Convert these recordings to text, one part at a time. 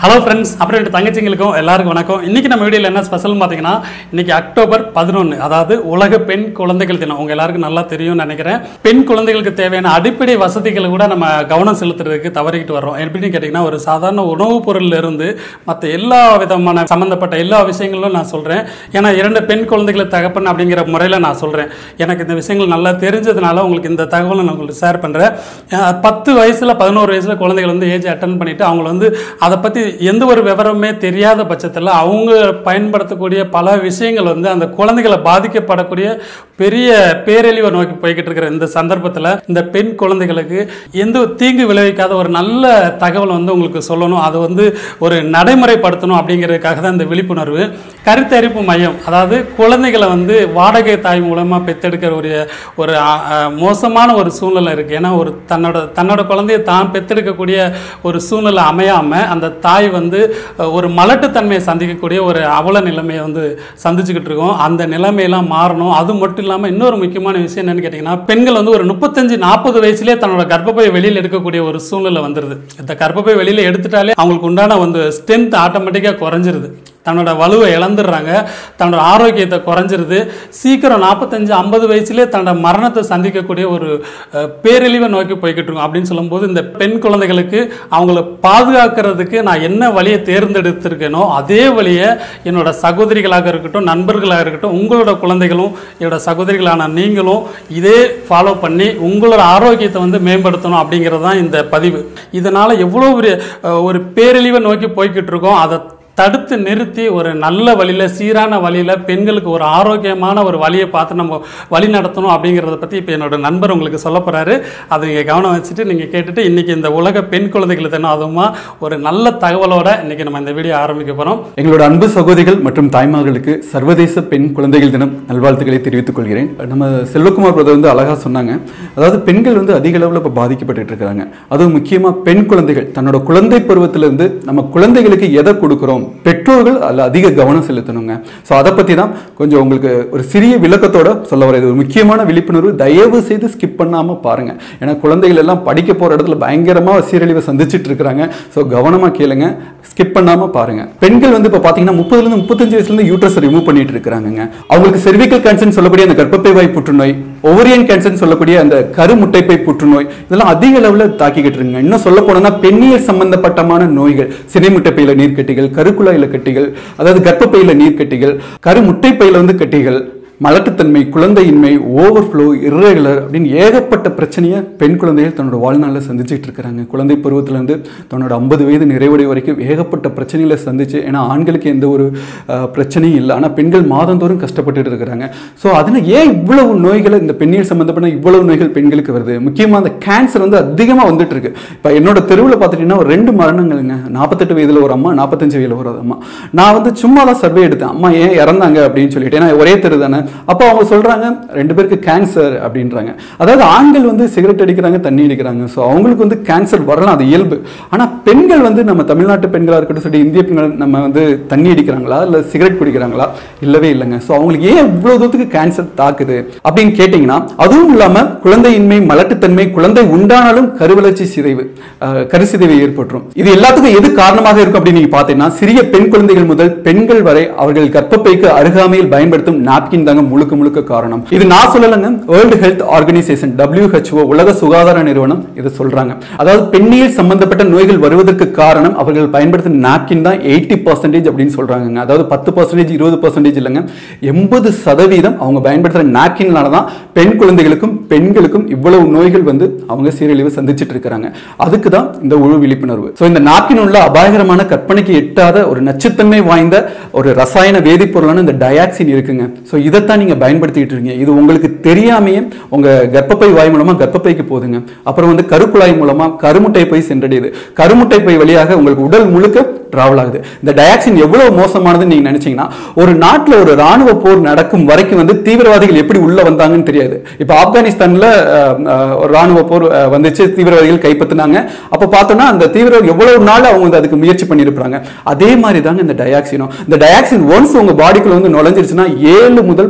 hello friends அப்புறம் என் தங்கச்சிங்களுக்கும் எல்லாருக்கும் வணக்கம் இன்னைக்கு நம்ம வீடியோவில் என்ன ஸ்பெஷல் பார்த்தீங்கன்னா இன்னைக்கு அக்டோபர் பதினொன்று அதாவது உலக பெண் குழந்தைகள் தினம் உங்க எல்லாருக்கும் நல்லா தெரியும்னு நினைக்கிறேன் பெண் குழந்தைகளுக்கு தேவையான அடிப்படை வசதிகளை கூட நம்ம கவனம் செலுத்துறதுக்கு தவறிக்கிட்டு வர்றோம் எப்படின்னு கேட்டிங்கன்னா ஒரு சாதாரண உணவுப் பொருள்ல இருந்து மற்ற எல்லா விதமான சம்மந்தப்பட்ட எல்லா விஷயங்களும் நான் சொல்கிறேன் ஏன்னா இரண்டு பெண் குழந்தைகளை தகப்பன் அப்படிங்கிற முறையில் நான் சொல்கிறேன் எனக்கு இந்த விஷயங்கள் நல்லா தெரிஞ்சதுனால உங்களுக்கு இந்த தகவலை நான் உங்களுக்கு ஷேர் பண்ணுறேன் பத்து வயசில் பதினோரு வயசில் குழந்தைகள் வந்து ஏஜ் அட்டன் பண்ணிவிட்டு அவங்கள வந்து அதை பற்றி எந்த ஒரு விவரமே தெரியாத பட்சத்தில் அவங்க பயன்படுத்தக்கூடிய பல விஷயங்கள் வந்து அந்த குழந்தைகளை பாதிக்கப்படக்கூடிய பெரிய பேரழிவை நோக்கி போய்கிட்டு இருக்கிற இந்த சந்தர்ப்பத்தில் இந்த பெண் குழந்தைகளுக்கு எந்த ஒரு தீங்கு விளைவிக்காத ஒரு நல்ல தகவல் வந்து உங்களுக்கு சொல்லணும் அது வந்து ஒரு நடைமுறைப்படுத்தணும் அப்படிங்கிறதுக்காக தான் இந்த விழிப்புணர்வு கருத்தரிப்பு மையம் அதாவது குழந்தைகளை வந்து வாடகை தாய் மூலமாக பெத்தெடுக்கிற ஒரு ஒரு அ, அ, மோசமான ஒரு சூழ்நிலை இருக்குது ஏன்னா ஒரு தன்னோட தன்னோட குழந்தையை தான் பெத்தெடுக்கக்கூடிய ஒரு சூழ்நிலை அமையாமல் அந்த தாய் வந்து அ, ஒரு மலட்டுத்தன்மையை சந்திக்கக்கூடிய ஒரு அவல நிலைமையை வந்து சந்திச்சுக்கிட்டு இருக்கோம் அந்த நிலைமையெல்லாம் மாறணும் அது மட்டும் இல்லாமல் இன்னொரு முக்கியமான விஷயம் என்னன்னு கேட்டிங்கன்னா பெண்கள் வந்து ஒரு முப்பத்தஞ்சு நாற்பது வயசுலேயே தன்னோட கர்ப்பப்பை வெளியில் எடுக்கக்கூடிய ஒரு சூழ்நிலை வந்துடுது இந்த கர்ப்பப்பை வெளியில் எடுத்துட்டாலே அவங்களுக்கு உண்டான வந்து ஸ்ட்ரென்த் ஆட்டோமேட்டிக்காக குறைஞ்சிருது தன்னோட வலுவை இழந்துடுறாங்க தன்னோட ஆரோக்கியத்தை குறைஞ்சிருது சீக்கிரம் நாற்பத்தஞ்சு ஐம்பது வயசுலேயே தன்னோட மரணத்தை சந்திக்கக்கூடிய ஒரு அஹ், பேரழிவை நோக்கி போய்கிட்டு இருக்கோம் அப்படின்னு சொல்லும்போது இந்த பெண் குழந்தைகளுக்கு அவங்கள பாதுகாக்கிறதுக்கு நான் என்ன வழியை தேர்ந்தெடுத்திருக்கேனோ அதே வழியை என்னோட சகோதரிகளாக இருக்கட்டும் நண்பர்களாக இருக்கட்டும் உங்களோட குழந்தைகளும் என்னோட சகோதரிகளான நீங்களும் இதே ஃபாலோ பண்ணி உங்களோட ஆரோக்கியத்தை வந்து மேம்படுத்தணும் அப்படிங்கிறது தான் இந்த பதிவு இதனால் எவ்வளோ ஒரு அஹ், ஒரு பேரழிவை நோக்கி போய்கிட்டு இருக்கோம் அதை தடுத்து நிறுத்தி ஒரு நல்ல வழியில் சீரான வழியில் பெண்களுக்கு ஒரு ஆரோக்கியமான ஒரு வழியை பார்த்து நம்ம வழி நடத்தணும் அப்படிங்கிறத பற்றி இப்போ என்னோட நண்பர் உங்களுக்கு சொல்ல போகிறாரு அதை நீங்கள் கவனம் வச்சுட்டு நீங்கள் கேட்டுட்டு இன்றைக்கி இந்த உலக பெண் குழந்தைகள் தினம் அதுவுமா ஒரு நல்ல தகவலோட இன்றைக்கி நம்ம இந்த வீடியோ ஆரம்பிக்க போகிறோம் எங்களோட அன்பு சகோதரிகள் மற்றும் தாய்மார்களுக்கு சர்வதேச பெண் குழந்தைகள் தினம் நல்வாழ்த்துக்களை தெரிவித்துக் கொள்கிறேன் நம்ம செல்வகுமார் பிரதர் வந்து அழகா சொன்னாங்க அதாவது பெண்கள் வந்து அதிக அளவில் இப்போ பாதிக்கப்பட்டு இருக்காங்க அதுவும் முக்கியமாக பெண் குழந்தைகள் தன்னோட குழந்தை பருவத்திலிருந்து நம்ம குழந்தைகளுக்கு எதை கொடுக்குறோம் பெற்றோர்கள் அதில் அதிக கவனம் செலுத்தணுங்க ஸோ அதை பற்றி தான் கொஞ்சம் உங்களுக்கு ஒரு சிறிய விளக்கத்தோட சொல்ல வர இது ஒரு முக்கியமான விழிப்புணர்வு தயவு செய்து ஸ்கிப் பண்ணாமல் பாருங்க ஏன்னா குழந்தைகள் எல்லாம் படிக்க போகிற இடத்துல பயங்கரமாக சீரழிவை சந்திச்சுட்டு இருக்கிறாங்க ஸோ கவனமாக கேளுங்க ஸ்கிப் பண்ணாமல் பாருங்க பெண்கள் வந்து இப்போ பார்த்தீங்கன்னா முப்பதுலேருந்து முப்பத்தஞ்சு வயசுலேருந்து யூட்ரஸ் ரிமூவ் பண்ணிட்டு இருக்கிறாங்க அவங்களுக்கு செர்விக்கல் கேன்சர் சொல்லக்கூடிய அந்த கர்ப்பப்பை வாய் புற்றுநோய் ஒவரியன் கேன்சர் சொல்லக்கூடிய அந்த கருமுட்டைப்பை புற்றுநோய் இதெல்லாம் அதிக அளவில் தாக்கிக்கிட்டு இருக்குங்க இன்னும் சொல்ல போனோம்னா பெண்ணியல் சம்பந்தப்பட்டமான நோய்கள் சினைமுட்டைப்பையில நீர்க்கட்டிகள் கருக்குழாயில கட்டிகள் அதாவது கர்ப்பப்பையில நீர்க்கட்டிகள் கருமுட்டைப்பையில வந்து கட்டிகள் மலட்டுத்தன்மை குழந்தையின்மை ஓவர்ஃப்ளோ irregular அப்படின்னு ஏகப்பட்ட பிரச்சனையை பெண் குழந்தைகள் தன்னோட வாழ்நாளில் சந்திச்சுட்டு இருக்கிறாங்க குழந்தை பருவத்திலேருந்து தன்னோட ஐம்பது வயது நிறைவடை வரைக்கும் ஏகப்பட்ட பிரச்சனைகளை சந்திச்சு ஏன்னா ஆண்களுக்கு எந்த ஒரு அஹ், பிரச்சனையும் இல்லை ஆனால் பெண்கள் மாதந்தோறும் கஷ்டப்பட்டுட்டு இருக்கிறாங்க ஸோ அதில் ஏன் இவ்வளவு நோய்களை இந்த பெண்ணியல் சம்மந்தப்பட்ட இவ்வளவு நோய்கள் பெண்களுக்கு வருது முக்கியமாக அந்த கேன்சர் வந்து அதிகமாக வந்துட்டு இருக்கு இப்போ என்னோட தெருவில் பார்த்துட்டீங்கன்னா ஒரு ரெண்டு மரணங்கள்ங்க நாற்பத்தெட்டு வயதில் ஒரு அம்மா நாற்பத்தஞ்சு வயதில் ஒரு அம்மா நான் வந்து சும்மா தான் சர்வே எடுத்தேன் அம்மா ஏன் இறந்தாங்க அப்படின்னு சொல்லிட்டு ஏன்னா ஒரே தெரு தானே அப்போ அவங்க சொல்றாங்க ரெண்டு பேருக்கு கேன்சர் அப்படின்றாங்க அதாவது ஆண்கள் வந்து சிகரெட் அடிக்கிறாங்க தண்ணி அடிக்கிறாங்க ஸோ அவங்களுக்கு வந்து கேன்சர் வரலாம் அது இயல்பு ஆனால் பெண்கள் வந்து நம்ம தமிழ்நாட்டு பெண்களாக இருக்கட்டும் சரி இந்திய பெண்கள் நம்ம வந்து தண்ணி அடிக்கிறாங்களா இல்லை சிகரெட் குடிக்கிறாங்களா இல்லவே இல்லைங்க ஸோ அவங்களுக்கு ஏன் இவ்வளோ தூரத்துக்கு கேன்சர் தாக்குது அப்படின்னு கேட்டிங்கன்னா அதுவும் இல்லாமல் குழந்தையின்மை மலட்டுத்தன்மை குழந்தை உண்டானாலும் கருவளர்ச்சி சிதைவு அஹ், கருசிதைவு ஏற்பட்டுரும் இது எல்லாத்துக்கும் எது காரணமாக இருக்கும் அப்படின்னு நீங்க பார்த்தீங்கன்னா சிறிய பெண் குழந்தைகள் முதல் பெண்கள் வரை அவர்கள் கர்ப்பப்பைக்கு அருகாமையில் பயன்படுத்தும் நாப்கின் தாங்க முழுக்க முழுக்க காரணம் இது நான் சொல்லலைங்க வேர்ல்டு ஹெல்த் ஆர்கனைசேஷன் WHO உலக சுகாதார நிறுவனம் இதை சொல்றாங்க அதாவது பெண்ணியல் சம்பந்தப்பட்ட நோய்கள் வருவதற்கு காரணம் அவர்கள் பயன்படுத்தும் நாப்கின் தான் எயிட்டி பர்சன்டேஜ் அப்படின்னு சொல்றாங்க அதாவது பத்து பர்சன்டேஜ் இருபது பர்சன்டேஜ் இல்லைங்க எண்பது சதவீதம் அவங்க பயன்படுத்துற நாப்கின்னால தான் பெண் குழந்தைகளுக்கும் பெண்களுக்கும் இவ்வளவு நோய்கள் வந்து அவங்க சீரழிவு சந்திச்சிட்டு இருக்கிறாங்க அதுக்கு தான் இந்த உழு விழிப்புணர்வு ஸோ இந்த நாப்கின் உள்ள அபாயகரமான கற்பனைக்கு எட்டாத ஒரு நச்சுத்தன்மை வாய்ந்த ஒரு ரசாயன வேதிப்பொருளான இந்த டயாக்சின் இருக்குங்க ஸோ இதைத்தான் நீங்க பயன்படுத்திட்டு இருக்கீங்க இது உங்களுக்கு தெரியாமையே உங்க கர்ப்பப்பை வாய் மூலமா கர்ப்பப்பைக்கு போகுதுங்க அப்புறம் வந்து கருக்குழாய் மூலமா கருமுட்டை போய் சென்றடையுது கருமுட்டை பை வழியாக உங்களுக்கு உடல் முழுக்க டிராவல் ஆகுது இந்த டயாக்சின் எவ்வளவு மோசமானதுன்னு நீங்க நினைச்சீங்கன்னா ஒரு நாட்டுல ஒரு ராணுவ போர் நடக்கும் வரைக்கும் வந்து தீவிரவாதிகள் எப்படி உள்ள வந்தாங்கன்னு தெரியாது இப்போ ஆப்கானிஸ்தான்ல அஹ், அஹ், ஒரு ராணுவ போர் அஹ், வந்துச்சு தீவிரவாதிகள் கைப்பற்றினாங்க அப்ப பார்த்தோம்னா அந்த தீவிரவாதி எவ்வளவு நாள் அவங்க வந்து அதுக்கு முயற்சி பண்ணியிருப்பாங்க அதே மாதிரி தாங்க இந்த டயாக்சினும் இந்த டயாக்சின் ஒன்ஸ் உங்க பாடிக்குள்ள வந்து நுழைஞ்சிருச்சுன்னா ஏழு முதல்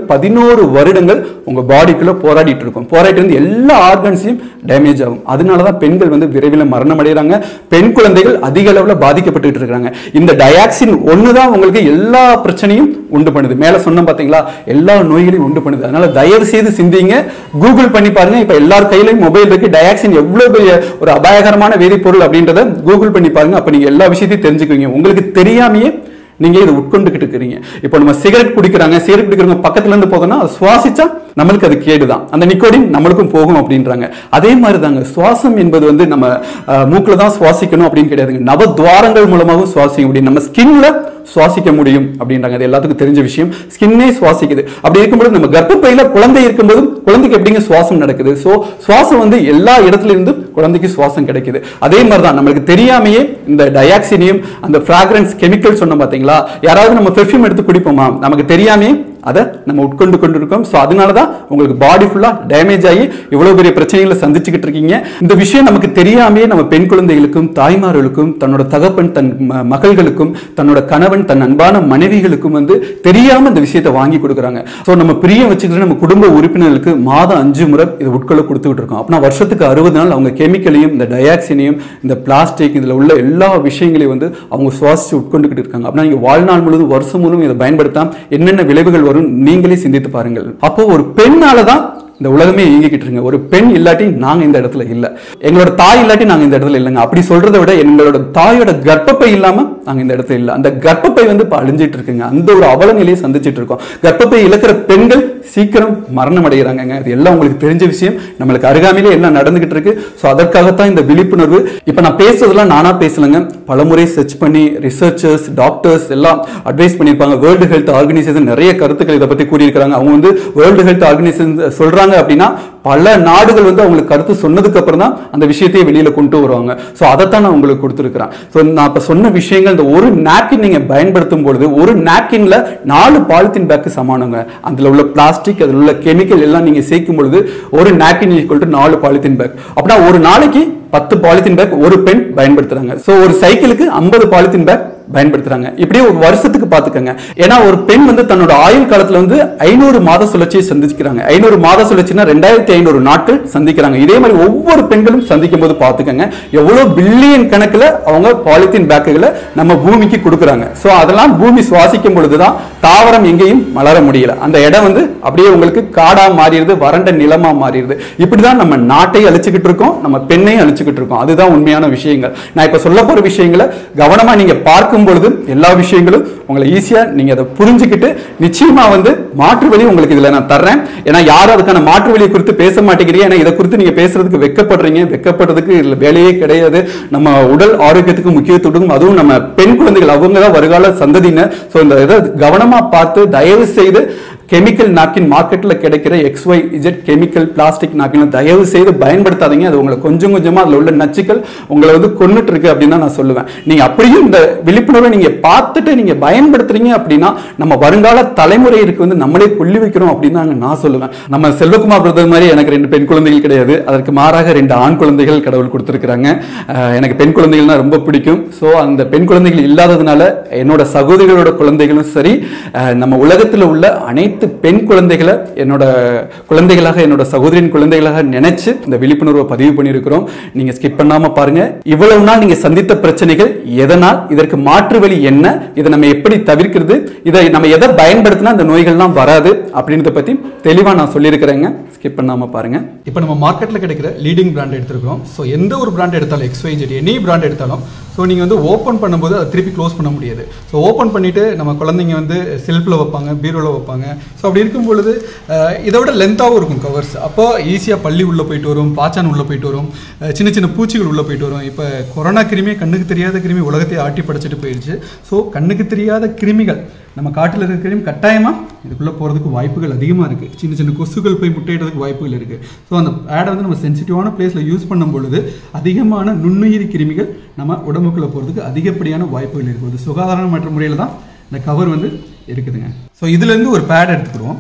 பதினோரு வருடங்கள் உங்க பாடிக்குள்ள போராடிட்டு இருக்கும் போராடிட்டு வந்து எல்லா ஆர்கன்ஸையும் டேமேஜ் ஆகும் அதனால தான் பெண்கள் வந்து விரைவில் மரணம் அடைகிறாங்க பெண் குழந்தைகள் அதிக அளவில் பாதிக்கப்பட்டு இருக்காங்க இந்த டயாக்சின் ஒன்று தான் உங்களுக்கு எல்லா பிரச்சனையும் உண்டு பண்ணுது மேலே சொன்னோம் பார்த்தீங்களா எல்லா நோய்களையும் உண்டு பண்ணுது அதனால தயவு செய்து சிந்திங்க கூகுள் பண்ணி பாருங்க இப்போ எல்லார் கையிலையும் மொபைல் இருக்கு டயாக்சின் எவ்வளவு பெரிய ஒரு அபாயகரமான வேதிப்பொருள் அப்படின்றத கூகுள் பண்ணி பாருங்க அப்ப நீங்க எல்லா விஷயத்தையும் தெரிஞ்சுக்குவீங்க உங்களுக்கு தெரியாமையே நீங்க இதை உட்கொண்டுகிட்டு இருக்கிறீங்க இப்போ நம்ம சிகரெட் குடிக்கிறாங்க சிகரெட் குடிக்கிறவங்க பக்கத்துல இருந்து போதும்னா அது சுவாசிச்சா நம்மளுக்கு அது கேடுதான் அந்த நிக்கோடின் நம்மளுக்கும் போகும் அப்படின்றாங்க அதே மாதிரி தாங்க சுவாசம் என்பது வந்து நம்ம அஹ், மூக்குல தான் சுவாசிக்கணும் அப்படின்னு கிடையாதுங்க நவ துவாரங்கள் மூலமாகவும் சுவாசிக்க முடியும் நம்ம ஸ்கின்ல சுவாசிக்க முடியும் அப்படின்றாங்க அது எல்லாத்துக்கும் தெரிஞ்ச விஷயம் ஸ்கின்னே சுவாசிக்குது அப்படி இருக்கும்போது நம்ம கர்ப்பப்பையில குழந்தை இருக்கும்போதும் குழந்தைக்கு எப்படிங்க சுவாசம் நடக்குது ஸோ சுவாசம் வந்து எல்லா இடத்துல இருந்தும் குழந்தைக்கு சுவாசம் கிடைக்குது அதே மாதிரி தான் நம்மளுக்கு தெரியாமையே இந்த டயாக்சினியம் அந்த ஃப்ராக்ரன்ஸ் கெமிக்கல் சொன்னோம் பார்த்தீங்களா யாராவது நம்ம பெர்ஃப்யூம் எடுத்து குடிப்போமா நமக்கு தெரியாமையே அதை நம்ம உட்கொண்டு கொண்டு இருக்கோம் ஸோ அதனால தான் உங்களுக்கு பாடி ஃபுல்லாக டேமேஜ் ஆகி இவ்வளோ பெரிய பிரச்சனைகளை சந்திச்சுக்கிட்டு இருக்கீங்க இந்த விஷயம் நமக்கு தெரியாமையே நம்ம பெண் குழந்தைகளுக்கும் தாய்மார்களுக்கும் தன்னோட தகப்பன் தன் ம- மகள்களுக்கும் தன்னோட கணவன் தன் அன்பான மனைவிகளுக்கும் வந்து தெரியாம இந்த விஷயத்தை வாங்கி கொடுக்குறாங்க ஸோ நம்ம பிரியம் வச்சுக்கிட்டு நம்ம குடும்ப உறுப்பினர்களுக்கு மாதம் அஞ்சு முறை இதை உட்கொள்ள கொடுத்துக்கிட்டு இருக்கோம் அப்படின்னா வருஷத்துக்கு அறுபது நாள் அவங்க கெமிக்கலையும் இந்த டயாக்சினையும் இந்த பிளாஸ்டிக் இதில் உள்ள எல்லா விஷயங்களையும் வந்து அவங்க சுவாசிச்சு உட்கொண்டுக்கிட்டு இருக்காங்க அப்படின்னா நீங்க வாழ்நாள் முழுவதும் வருஷம் முழுவதும் இதை பயன்படுத்தாம என்னென்ன விளைவுகள் வரும் நீங்களே சிந்தித்து பாருங்கள் அப்போ ஒரு பெண்ணால தான் இந்த உலகமே இயங்கிக்கிட்டு இருங்க ஒரு பெண் இல்லாட்டி நாங்க இந்த இடத்துல இல்ல எங்களோட தாய் இல்லாட்டி நாங்க இந்த இடத்துல இல்லைங்க அப்படி சொல்றதை விட எங்களோட தாயோட கர்ப்பப்பை இல்லாம நாங்க இந்த இடத்துல இல்ல அந்த கர்ப்பப்பை வந்து இப்ப அழிஞ்சிட்டு இருக்குங்க அந்த ஒரு அவல நிலையை சந்திச்சிட்டு இருக்கோம் கர்ப்பப்பை இழக்கிற பெண்கள் சீக்கிரம் மரணம் அடைகிறாங்க இது எல்லாம் உங்களுக்கு தெரிஞ்ச விஷயம் நம்மளுக்கு அருகாமையிலே எல்லாம் நடந்துகிட்டு இருக்கு ஸோ அதற்காகத்தான் இந்த விழிப்புணர்வு இப்ப நான் பேசுறதெல்லாம் நானா பேசலங்க பலமுறை சர்ச் பண்ணி ரிசர்ச்சர்ஸ் டாக்டர்ஸ் எல்லாம் அட்வைஸ் பண்ணியிருப்பாங்க வேர்ல்டு ஹெல்த் ஆர்கனைசேஷன் நிறைய கருத்துக்கள் இதை பத்தி கூறியிருக்கிறாங்க அவங்க வந்து வேர்ல்டு ஹெல்த் ஆர்கனைசேஷன் சொல்றாங்க அப்படின்னா பல நாடுகள் வந்து அவங்களுக்கு கருத்து சொன்னதுக்கு அப்புறம் தான் அந்த விஷயத்தையே வெளியில கொண்டு வருவாங்க ஸோ அதைத்தான் நான் உங்களுக்கு கொடுத்துருக்கிறேன் ஸோ நான் இப்ப சொன்ன விஷயங்கள் இந்த ஒரு நாப்கின் நீங்க பயன்படுத்தும் பொழுது ஒரு நாப்கின்ல நாலு பாலித்தீன் பேக்கு சமானங்க அதுல உள்ள பிளாஸ்டிக் அதுல உள்ள கெமிக்கல் எல்லாம் நீங்க சேர்க்கும் பொழுது ஒரு நாப்கின் ஈக்குவல் டு நாலு பாலித்தீன் பேக் அப்படின்னா ஒரு நாளைக்கு பத்து பாலித்தீன் பேக் ஒரு பெண் பயன்படுத்துறாங்க ஸோ ஒரு சைக்கிளுக்கு ஐம்பது பாலித்தீன் பேக் பயன்படுத்துறாங்க இப்படியே ஒரு வருஷத்துக்கு பாத்துக்கோங்க ஏன்னா ஒரு பெண் வந்து தன்னோட ஆயுள் காலத்துல வந்து ஐநூறு மாத சுழற்சியை சந்திக்கிறாங்க ஐநூறு மாத சுழற்சினா ரெண்டாயிரத்தி ஐநூறு நாட்கள் சந்திக்கிறாங்க இதே மாதிரி ஒவ்வொரு பெண்களும் சந்திக்கும் போது பாத்துக்கோங்க எவ்வளவு பில்லியன் கணக்குல அவங்க பாலித்தீன் பேக்குகளை நம்ம பூமிக்கு கொடுக்குறாங்க ஸோ அதெல்லாம் பூமி சுவாசிக்கும் பொழுதுதான் தாவரம் எங்கேயும் மலர முடியல அந்த இடம் வந்து அப்படியே உங்களுக்கு காடா மாறிடுது வறண்ட நிலமா மாறிடுது இப்படிதான் நம்ம நாட்டை அழிச்சுக்கிட்டு இருக்கோம் நம்ம பெண்ணையும் அழிச்சுக்கிட்டு இருக்கோம் அதுதான் உண்மையான விஷயங்கள் நான் இப்ப சொல்ல போற விஷயங்களை கவனமா நீங்க பார்க்கும் பொழுது எல்லா விஷயங்களும் உங்களை ஈஸியா நீங்க அதை புரிஞ்சுக்கிட்டு நிச்சயமா வந்து மாற்று வழி உங்களுக்கு இதுல நான் தர்றேன் ஏன்னா யாரும் அதுக்கான மாற்று வழியை குறித்து பேச மாட்டேங்கிறீங்க ஏன்னா இதை குறித்து நீங்க பேசுறதுக்கு வெக்கப்படுறீங்க வெக்கப்படுறதுக்கு இதுல வேலையே கிடையாது நம்ம உடல் ஆரோக்கியத்துக்கு முக்கியத்துவம் அதுவும் நம்ம பெண் குழந்தைகள் அவங்க தான் வருகால சந்ததியினர் ஸோ இந்த இதை கவனமா பார்த்து தயவு செய்து கெமிக்கல் நாப்கின் மார்க்கெட்ல கிடைக்கிற X Y Z chemical plastic napkin தயவு செய்து பயன்படுத்தாதீங்க அது உங்களை கொஞ்சம் கொஞ்சமா அதுல உள்ள நச்சுக்கள் உங்களை வந்து கொன்னுட்டு இருக்கு அப்படின்னு தான் நான் சொல்லுவேன் நீங்க அப்படியும் இந்த விழிப்புணர்வை நீங்க பார்த்துட்டு நீங்க பயன்படுத்துறீங்க அப்படின்னா நம்ம வருங்கால தலைமுறையிற்கு வந்து நம்மளே கொல்லி வைக்கிறோம் அப்படின்னு தான் நான் சொல்லுவேன் நம்ம செல்வகுமார் பிரதர் மாதிரி எனக்கு ரெண்டு பெண் குழந்தைகள் கிடையாது அதற்கு மாறாக ரெண்டு ஆண் குழந்தைகள் கடவுள் கொடுத்துருக்காங்க எனக்கு பெண் குழந்தைகள்னா ரொம்ப பிடிக்கும் ஸோ அந்த பெண் குழந்தைகள் இல்லாததுனால என்னோட சகோதரிகளோட குழந்தைகளும் சரி அஹ், நம்ம உலகத்தில் உள்ள அனைத்து பெண் குழந்தைகளை என்னோட குழந்தைகளாக என்னோட சகோதரியின் குழந்தைகளாக நினைச்சு இந்த விழிப்புணர்வை பதிவு பண்ணியிருக்கிறோம் நீங்க ஸ்கிப் பண்ணாம பாருங்க இவ்வளவு நாள் நீங்க சந்தித்த பிரச்சனைகள் எதனால் இதற்கு மாற்று வழி என்ன இதை நம்ம எப்படி தவிர்க்கிறது இதை நம்ம எதை பயன்படுத்தினா இந்த நோய்கள்லாம் வராது அப்படின்றத பத்தி தெளிவா நான் சொல்லியிருக்கிறேங்க ஸ்கிப் பண்ணாம பாருங்க இப்போ நம்ம மார்க்கெட்டில் கிடைக்கிற லீடிங் பிராண்ட் எடுத்துருக்கோம் ஸோ எந்த ஒரு பிராண்ட் எடுத்தாலும் எக்ஸ்வைஜெட் எனி பிராண்ட் எடுத்தாலும் ஸோ நீங்கள் வந்து ஓப்பன் பண்ணும்போது அதை திருப்பி க்ளோஸ் பண்ண முடியாது ஸோ ஓப்பன் பண்ணிவிட்டு நம்ம குழந்தைங்க வந்து செல்ஃபில் வைப்பாங்க பீரோவில் வைப்பாங்க ஸோ அப்படி இருக்கும் பொழுது அஹ், இதை விட லென்த்தாகவும் இருக்கும் கவர்ஸ் அப்போ ஈஸியாக பள்ளி உள்ளே போயிட்டு வரும் பாச்சான் உள்ளே போயிட்டு வரும் அஹ், சின்ன சின்ன பூச்சிகள் உள்ளே போயிட்டு வரும் இப்போ கொரோனா கிருமி கண்ணுக்கு தெரியாத கிருமி உலகத்தை ஆட்டி படைச்சிட்டு போயிடுச்சு ஸோ கண்ணுக்கு தெரியாத கிருமிகள் நம்ம காட்டில் இருக்கிற கிருமி கட்டாயமாக இதுக்குள்ளே போகிறதுக்கு வாய்ப்புகள் அதிகமாக இருக்குது சின்ன சின்ன கொசுக்கள் போய் முட்டையிடுறதுக்கு வாய்ப்புகள் இருக்குது ஸோ அந்த ஆடை வந்து நம்ம சென்சிட்டிவான பிளேஸில் யூஸ் பண்ணும் பொழுது அதிகமான நுண்ணுயிரி கிருமிகள் நம்ம உடம்புக்குள்ளே போகிறதுக்கு அதிகப்படியான வாய்ப்புகள் இருக்குது இது சுகாதாரமற்ற முறையில் தான் இந்த கவர் வந்து இருக்குதுங்க ஸோ இதுலேருந்து ஒரு பேட் எடுத்துக்கிறோம்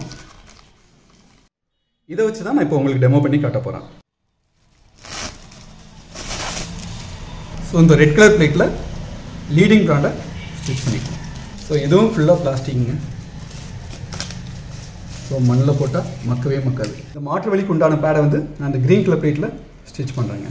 இதை வச்சு தான் நான் இப்போ உங்களுக்கு டெமோ பண்ணி காட்ட போறேன் ஸோ இந்த ரெட் கலர் பிளேட்டில் லீடிங் பிராண்டை ஸ்டிச் பண்ணிக்கலாம் ஸோ இதுவும் ஃபுல்லாக பிளாஸ்டிக்ங்க ஸோ மண்ணில் போட்டால் மக்கவே மக்காது இந்த மாற்று வழிக்கு உண்டான பேடை வந்து நான் இந்த க்ரீன் கலர் பிளேட்டில் ஸ்டிச் பண்ணுறேங்க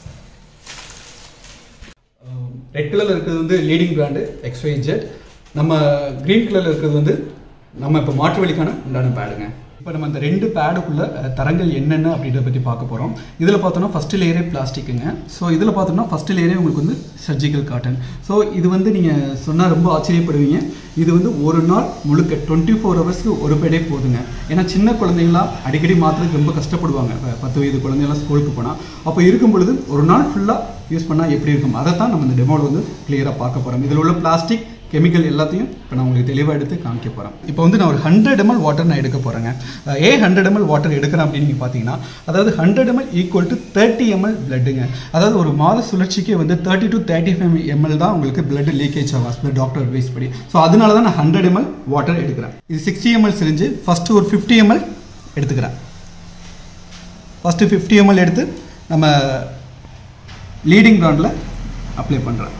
ரெட் கலரில் இருக்கிறது வந்து லீடிங் பிராண்டு எக்ஸ்ஒய் ஜெட் நம்ம க்ரீன் கலரில் இருக்கிறது வந்து நம்ம இப்போ மாற்று வழிக்கான உண்டான பேடுங்க இப்போ நம்ம இந்த ரெண்டு பேடுக்குள்ள அஹ், தரங்கள் என்னென்ன அப்படின்றத பற்றி பார்க்க போகிறோம் இதில் பார்த்தோம்னா ஃபஸ்ட்டு லேயரே பிளாஸ்டிக்குங்க ஸோ இதில் பார்த்தோம்னா ஃபஸ்ட்டு லேயரே உங்களுக்கு வந்து சர்ஜிக்கல் காட்டன் ஸோ இது வந்து நீங்கள் சொன்னால் ரொம்ப ஆச்சரியப்படுவீங்க இது வந்து ஒரு நாள் முழுக்க டுவெண்ட்டி ஃபோர் ஹவர்ஸ்க்கு ஒரு பேடே போதுங்க ஏன்னா சின்ன குழந்தைங்களாம் அடிக்கடி மாற்றுறதுக்கு ரொம்ப கஷ்டப்படுவாங்க இப்ப பத்து வயது குழந்தைங்களாம் ஸ்கூலுக்கு போனால் அப்போ இருக்கும் பொழுது ஒரு நாள் ஃபுல்லாக யூஸ் பண்ணால் எப்படி இருக்கும் அதை தான் நம்ம இந்த டெமோவில் வந்து கிளியராக பார்க்க போகிறோம் இதில் உள்ள பிளாஸ்டிக் கெமிக்கல் எல்லாத்தையும் இப்போ நான் உங்களுக்கு தெளிவாக எடுத்து காமிக்க போகிறேன் இப்போ வந்து நான் ஒரு ஹண்ட்ரட் எம்எல் வாட்டர் நான் எடுக்க போகிறேங்க ஏ ஹண்ட்ரட் எம்எல் வாட்டர் எடுக்கிறேன் அப்படின்னு நீங்கள் பார்த்தீங்கன்னா அதாவது hundred ML equal to thirty ML பிளட்டுங்க அதாவது ஒரு மாத சுழற்சிக்கு வந்து thirty to thirty five ML தான் உங்களுக்கு பிளட் லீக்கேஜ் ஆகும் as per டாக்டர் அட்வைஸ் படி ஸோ அதனால தான் நான் ஹண்ட்ரட் எம்எல் வாட்டர் எடுக்கிறேன் இது சிக்ஸ்டி எம்எல் சிரிஞ்சு ஃபஸ்ட்டு ஒரு ஃபிஃப்டி எம்எல் எடுத்துக்கிறேன் ஃபஸ்ட்டு ஃபிஃப்டி எம்எல் எடுத்து நம்ம லீடிங் பிராண்டில் அப்ளை பண்ணுறேன்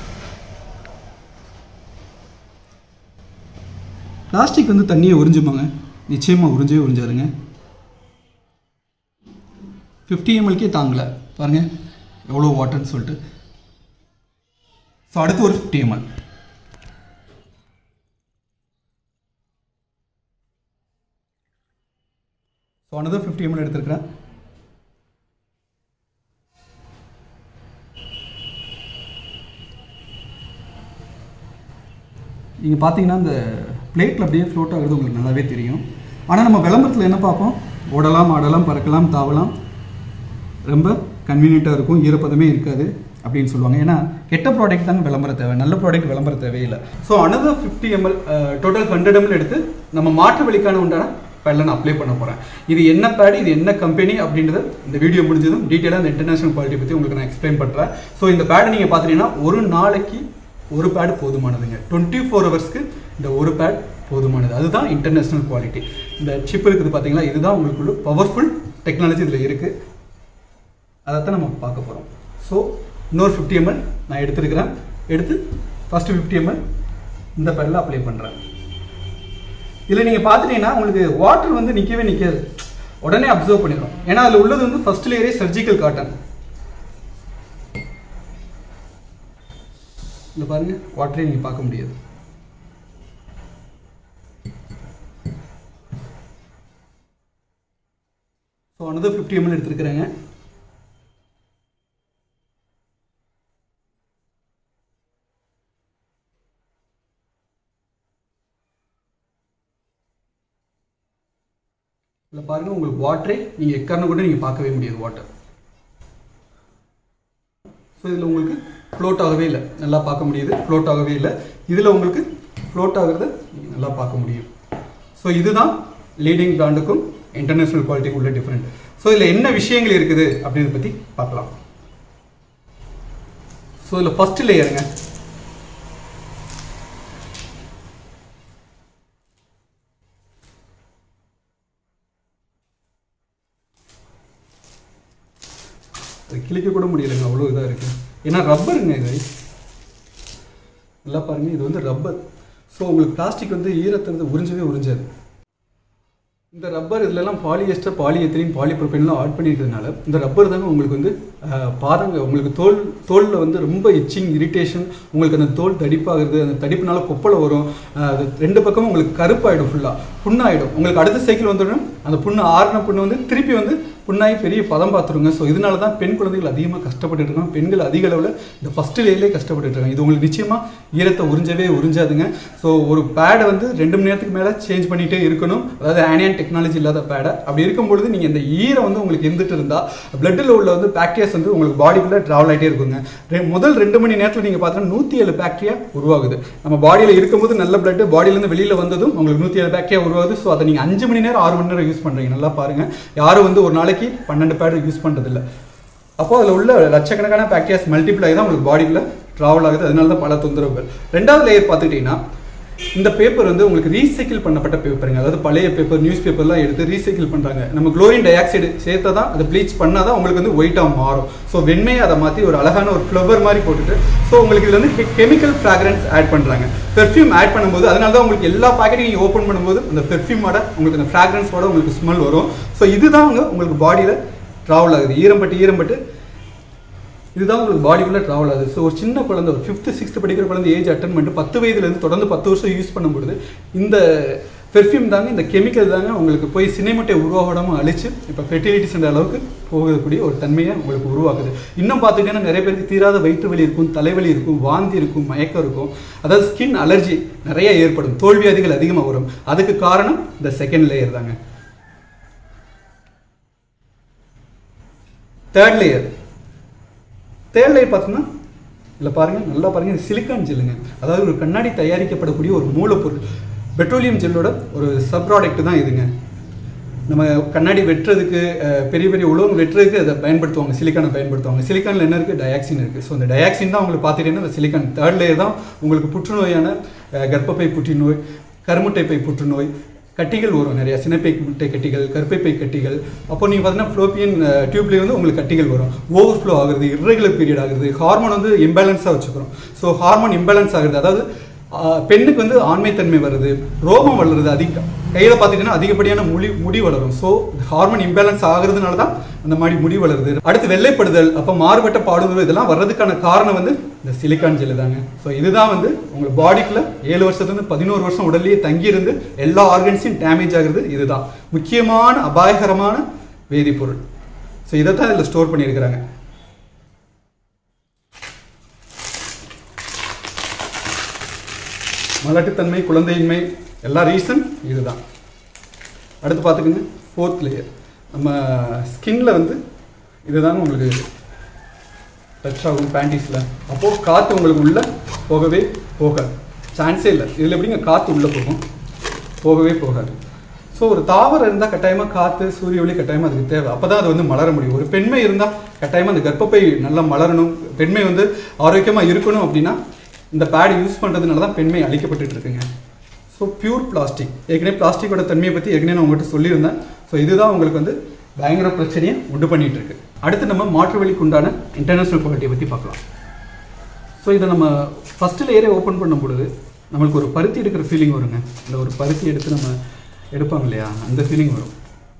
பிளாஸ்டிக் வந்து தண்ணியை உறிஞ்சுமாங்க நிச்சயமாக உறிஞ்சவே உறிஞ்சாருங்க ஃபிஃப்டி எம்எல்கே தாங்கலை பாருங்கள் எவ்வளோ வாட்டர்னு சொல்லிட்டு ஸோ அடுத்து ஒரு fifty ML so another fifty ML எடுத்துருக்கிறேன் நீங்கள் பார்த்தீங்கன்னா இந்த பிளேட்டில் அப்படியே ஃப்ளோட் ஆகுறது உங்களுக்கு நல்லாவே தெரியும் ஆனால் நம்ம விளம்பரத்தில் என்ன பார்ப்போம் ஓடலாம் ஆடலாம் பறக்கலாம் தாவலாம் ரொம்ப கன்வீனியண்ட்டாக இருக்கும் ஈரப்பதமே இருக்காது அப்படின்னு சொல்லுவாங்க ஏன்னா கெட்ட ப்ராடக்ட் தாங்க விளம்பரம் தேவை நல்ல ப்ராடக்ட் விளம்பரம் தேவையில்லை so another fifty ML total hundred ML எடுத்து நம்ம மாற்று வழிக்கான உண்டான பேடில் நான் அப்ளை பண்ண போகிறேன் இது என்ன பேடு இது என்ன கம்பெனி அப்படின்றத இந்த வீடியோ முடிஞ்சதும் டீட்டெயிலாக இந்த இன்டர்நேஷனல் குவாலிட்டி பற்றி உங்களுக்கு நான் எக்ஸ்பிளைன் பண்ணுறேன் ஸோ இந்த பேடை நீங்கள் பார்த்தீங்கன்னா ஒரு நாளைக்கு ஒரு பேட் போதுமானதுங்க டுவெண்ட்டி ஃபோர் ஹவர்ஸ்க்கு இந்த ஒரு பேட் போதுமானது அதுதான் இன்டர்நேஷனல் குவாலிட்டி இந்த சிப் இருக்குது பார்த்தீங்களா இதுதான் உங்களுக்குள்ள பவர்ஃபுல் டெக்னாலஜி இதில் இருக்குது அதைத்தான் நம்ம பார்க்க போகிறோம் ஸோ இன்னொரு ஃபிஃப்டி எம்எல் நான் எடுத்துருக்கிறேன் எடுத்து ஃபஸ்ட்டு ஃபிஃப்டி எம்எல் இந்த பேடில் அப்ளை பண்ணுறேன் இதில் நீங்கள் பார்த்துட்டீங்கன்னா உங்களுக்கு வாட்டர் வந்து நிற்கவே நிற்காது உடனே அப்சர்வ் பண்ணிடும் ஏன்னா அதில் உள்ளது வந்து ஃபர்ஸ்ட் லேயரே சர்ஜிக்கல் காட்டன் இதில் பாருங்க வாட்டரே நீங்கள் பார்க்க முடியாது ஸோ another ஃபிஃப்டி எம்எல் எடுத்துருக்குறேங்க இதில் பாருங்க உங்களுக்கு வாட்டரே நீங்கள் எக்காரணம் கூட நீங்கள் பார்க்கவே முடியாது வாட்டர் ஸோ இதில் உங்களுக்கு ஃப்ளோட் ஆகவே இல்லை நல்லா பார்க்க முடியுது ஃப்ளோட் ஆகவே இல்லை இதில் உங்களுக்கு ஃப்ளோட் ஆகிறத நீங்கள் நல்லா பார்க்க முடியும் ஸோ இதுதான் லீடிங் பிராண்டுக்கும் இன்டர்நேஷ்னல் குவாலிட்டிக்கும் உள்ள டிஃப்ரெண்ட் ஸோ இதில் என்ன விஷயங்கள் இருக்குது அப்படின்றத பற்றி பார்க்கலாம் ஸோ இதில் ஃபர்ஸ்ட் லேயருங்க அது கிழிக்க கூட முடியலைங்க அவ்வளோ இதாக இருக்குது ஏன்னா ரப்பருங்க இது நல்லா பாருங்க இது வந்து ரப்பர் ஸோ உங்களுக்கு பிளாஸ்டிக் வந்து ஈரத்தை வந்து உறிஞ்சவே உறிஞ்சாது இந்த ரப்பர் இதுலலாம் பாலியஸ்டர் பாலிஎத்திலின் பாலிப்ரோபைன்லாம் ஆட் பண்ணியிருக்கிறதுனால இந்த ரப்பர் தாங்க உங்களுக்கு வந்து அஹ், பாதங்க உங்களுக்கு தோல் தோலில் வந்து ரொம்ப இச்சிங் இரிட்டேஷன் உங்களுக்கு அந்த தோல் தடிப்பாகிறது அந்த தடிப்புனால கொப்பளை வரும் அஹ், அது ரெண்டு பக்கமும் உங்களுக்கு கருப்பாயிடும் ஃபுல்லாக புண்ணாயிடும் உங்களுக்கு அடுத்த சைக்கிள் வந்துடும் அந்த புண்ணு ஆறின புண்ணு வந்து திருப்பி வந்து புண்ணாகி பெரிய பதம் பார்த்துருங்க ஸோ இதனால தான் பெண் குழந்தைகள் அதிகமாக கஷ்டப்பட்டுட்டு இருக்காங்க பெண்கள் அதிக அளவில் இந்த ஃபஸ்ட்டு லேயிலே கஷ்டப்பட்டுட்டு இருக்காங்க இது உங்களுக்கு நிச்சயமாக ஈரத்தை உறிஞ்சவே உறிஞ்சாதுங்க ஸோ ஒரு பேடை வந்து ரெண்டு மணி நேரத்துக்கு மேலே சேஞ்ச் பண்ணிகிட்டே இருக்கணும் அதாவது ஆனியன் டெக்னாலஜி இல்லாத பேடை அப்படி இருக்கும் பொழுது நீங்கள் இந்த ஈரம் வந்து உங்களுக்கு இருந்துட்டு இருந்தால் பிளட்டில் உள்ள வந்து பாக்டீரியாஸ் வந்து உங்களுக்கு பாடிக்குள்ளே ட்ராவல் ஆகிட்டே இருக்குங்க ரெ- முதல் ரெண்டு மணி நேரத்தில் நீங்கள் பார்த்தீங்கன்னா நூற்றி ஏழு பாக்டீரியா உருவாகுது நம்ம பாடியில் இருக்கும்போது நல்ல பிளட் பாடியிலேருந்து வெளியில் வந்ததும் உங்களுக்கு நூற்றி ஏழு பாக்டீரியா உருவாகுது ஸோ அதை நீங்கள் அஞ்சு மணி நேரம் ஆறு மணி நேரம் யூஸ் பண்ணுறீங்க நல்லா பாருங்கள் யாரும் வந்து ஒரு நாளைக்கு பன்னெண்டு பேடு யூஸ் பண்ணுறதில்ல அப்போ அதில் உள்ள லட்சக்கணக்கான பாக்டீரியாஸ் மல்டிப்ளை தான் உங்களுக்கு பாடிக்குள்ள ட்ராவல் ஆகுது அதனால தான் பல தொந்தரவுகள் ரெண்டாவது லேயர் பார்த்துக்கிட்டிங்கன்னா இந்த பேப்பர் வந்து உங்களுக்கு ரீசைக்கிள் பண்ணப்பட்ட பேப்பருங்க அதாவது பழைய பேப்பர் நியூஸ் பேப்பர்லாம் எடுத்து ரீசைக்கிள் பண்ணுறாங்க நம்ம குளோரின் டை ஆக்சைடு சேர்த்தா தான் அதை ப்ளீச் பண்ணால் தான் உங்களுக்கு வந்து ஒயிட்டாக மாறும் ஸோ வெண்மையை அதை மாற்றி ஒரு அழகான ஒரு ஃப்ளவர் மாதிரி போட்டுட்டு ஸோ உங்களுக்கு இதில் வந்து கெமிக்கல் ஃப்ராக்ரன்ஸ் ஆட் பண்ணுறாங்க பெர்ஃப்யூம் ஆட் பண்ணும்போது அதனால தான் உங்களுக்கு எல்லா பாக்கெட்டையும் நீங்கள் ஓப்பன் பண்ணும்போது அந்த பெர்ஃப்யூமோட உங்களுக்கு அந்த ஃப்ராக்ரன்ஸோட உங்களுக்கு ஸ்மெல் வரும் ஸோ இதுதான் வந்து உங்களுக்கு பாடியில் ட்ராவல் ஆகுது ஈரம்பட்டு ஈரம்பட்டு இதுதான் உங்களுக்கு பாடிக்குள்ளே ட்ராவல் ஆகுது ஸோ ஒரு சின்ன குழந்தை ஒரு ஃபிஃப்த்து சிக்ஸ்த் படிக்கிற குழந்தை ஏஜ் அட்டன் பண்ணிட்டு பத்து வயதுலேருந்து தொடர்ந்து பத்து வருஷம் யூஸ் பண்ணும்பொழுது இந்த பெர்ஃப்யூம் தாங்க இந்த கெமிக்கல் தாங்க உங்களுக்கு போய் சினைமுட்டை உருவாகாமல் அழிச்சு இப்போ ஃபெர்டிலிட்டிஸ் என்ற அளவுக்கு போகக்கூடிய ஒரு தன்மையை உங்களுக்கு உருவாக்குது இன்னும் பார்த்துக்கிட்டீங்கன்னா நிறைய பேருக்கு தீராத வயிற்று வலி இருக்கும் தலைவலி இருக்கும் வாந்தி இருக்கும் மயக்கம் இருக்கும் அதாவது ஸ்கின் அலர்ஜி நிறைய ஏற்படும் தோல்வியாதிகள் அதிகமாக வரும் அதுக்கு காரணம் இந்த செகண்ட் லேயர் தாங்க தேர்ட் லேயர் தேர்ட் லேயர் பார்த்தோம்னா இல்லை பாருங்க நல்லா பாருங்க இது சிலிக்கான் ஜெல்லுங்க அதாவது ஒரு கண்ணாடி தயாரிக்கப்படக்கூடிய ஒரு மூலப்பொருள் பெட்ரோலியம் ஜெல்லோட ஒரு சப் ப்ராடக்ட் தான் இதுங்க நம்ம கண்ணாடி வெட்டுறதுக்கு அஹ், பெரிய பெரிய உலகம் வெட்டுறதுக்கு அதை பயன்படுத்துவாங்க சிலிக்கானை பயன்படுத்துவாங்க சிலிக்கானில் என்ன இருக்குது டயாக்சின் இருக்குது ஸோ அந்த டயாக்சின் தான் உங்களுக்கு பார்த்துட்டீங்கன்னா இந்த சிலிக்கான் தேர்ட் லேயர் தான் உங்களுக்கு புற்றுநோயான அஹ், கர்ப்பப்பை புற்றுநோய் கருமுட்டை பை புற்றுநோய் கட்டிகள் வரும் நிறைய சினைப்பை முட்டை கட்டிகள் கருப்பைப்பை கட்டிகள் அப்போ நீங்கள் பார்த்தீங்கன்னா ஃப்ளோப்பியன் டியூப்லேயே வந்து உங்களுக்கு கட்டிகள் வரும் ஓவர் ஃப்ளோ ஆகுது irregular பீரியட் ஆகுது ஹார்மோன் வந்து இம்பேலன்ஸாக வச்சுக்கிறோம் ஸோ ஹார்மோன் இம்பேலன்ஸ் ஆகுது அதாவது ஆஹ், பெண்ணுக்கு வந்து ஆண்மைத்தன்மை வருது ரோமம் வளருது அதிக கையில் பார்த்துக்கிட்டீங்கன்னா அதிகப்படியான முடி முடி வளரும் ஸோ ஹார்மோன் இம்பேலன்ஸ் ஆகுறதுனால தான் அந்த மாதிரி முடி வளருது அடுத்து வெள்ளைப்படுதல் அப்போ மாறுபட்ட பாடுதல் இதெல்லாம் வர்றதுக்கான காரணம் வந்து இந்த சிலிக்கான் ஜெல்லு தாங்க ஸோ இதுதான் வந்து உங்கள் பாடிக்குள்ள ஏழு வருஷத்துலேருந்து பதினோரு வருஷம் உடல்லையே தங்கியிருந்து எல்லா ஆர்கன்ஸையும் டேமேஜ் ஆகுறது இதுதான் முக்கியமான அபாயகரமான வேதிப்பொருள் ஸோ இதை தான் இதில் ஸ்டோர் பண்ணியிருக்கிறாங்க மலட்டுத்தன்மை குழந்தையின்மை எல்லா ரீசன் இதுதான் அடுத்து பார்த்துக்கோங்க ஃபோர்த் லேயர் நம்ம ஸ்கின்ல வந்து இதுதாங்க உங்களுக்கு டச் ஆகும் பேண்டிஸில் அப்போது காற்று உங்களுக்கு உள்ளே போகவே போகாது சான்ஸே இல்லை இதில் எப்படிங்க காற்று உள்ளே போகும் போகவே போகாது ஸோ ஒரு தாவரம் இருந்தால் கட்டாயமாக காற்று சூரிய ஒளி கட்டாயமாக அதுக்கு தேவை அப்போ தான் அது வந்து மலர முடியும் ஒரு பெண்மை இருந்தால் கட்டாயமாக அந்த கர்ப்பப்பை நல்லா மலரணும் பெண்மை வந்து ஆரோக்கியமாக இருக்கணும் அப்படின்னா இந்த பேட் யூஸ் பண்ணுறதுனால தான் பெண்மை அழிக்கப்பட்டுட்டு இருக்குங்க ஸோ பியூர் பிளாஸ்டிக் ஏற்கனவே பிளாஸ்டிக்கோட தன்மையை பற்றி ஏற்கனவே நான் உங்கள்கிட்ட சொல்லியிருந்தேன் ஸோ இதுதான் உங்களுக்கு வந்து பயங்கர பிரச்சனையை உண்டு பண்ணிட்டு இருக்கு அடுத்து நம்ம மாற்று வழிக்கு உண்டான இன்டர்நேஷனல் குவாலிட்டியை பற்றி பார்க்கலாம் ஸோ இதை நம்ம ஃபஸ்ட்டு லேயரே ஓப்பன் பண்ணும் பொழுது நம்மளுக்கு ஒரு பருத்தி எடுக்கிற ஃபீலிங் வருங்க இந்த ஒரு பருத்தி எடுத்து நம்ம எடுப்பாங்க இல்லையா அந்த ஃபீலிங் வரும்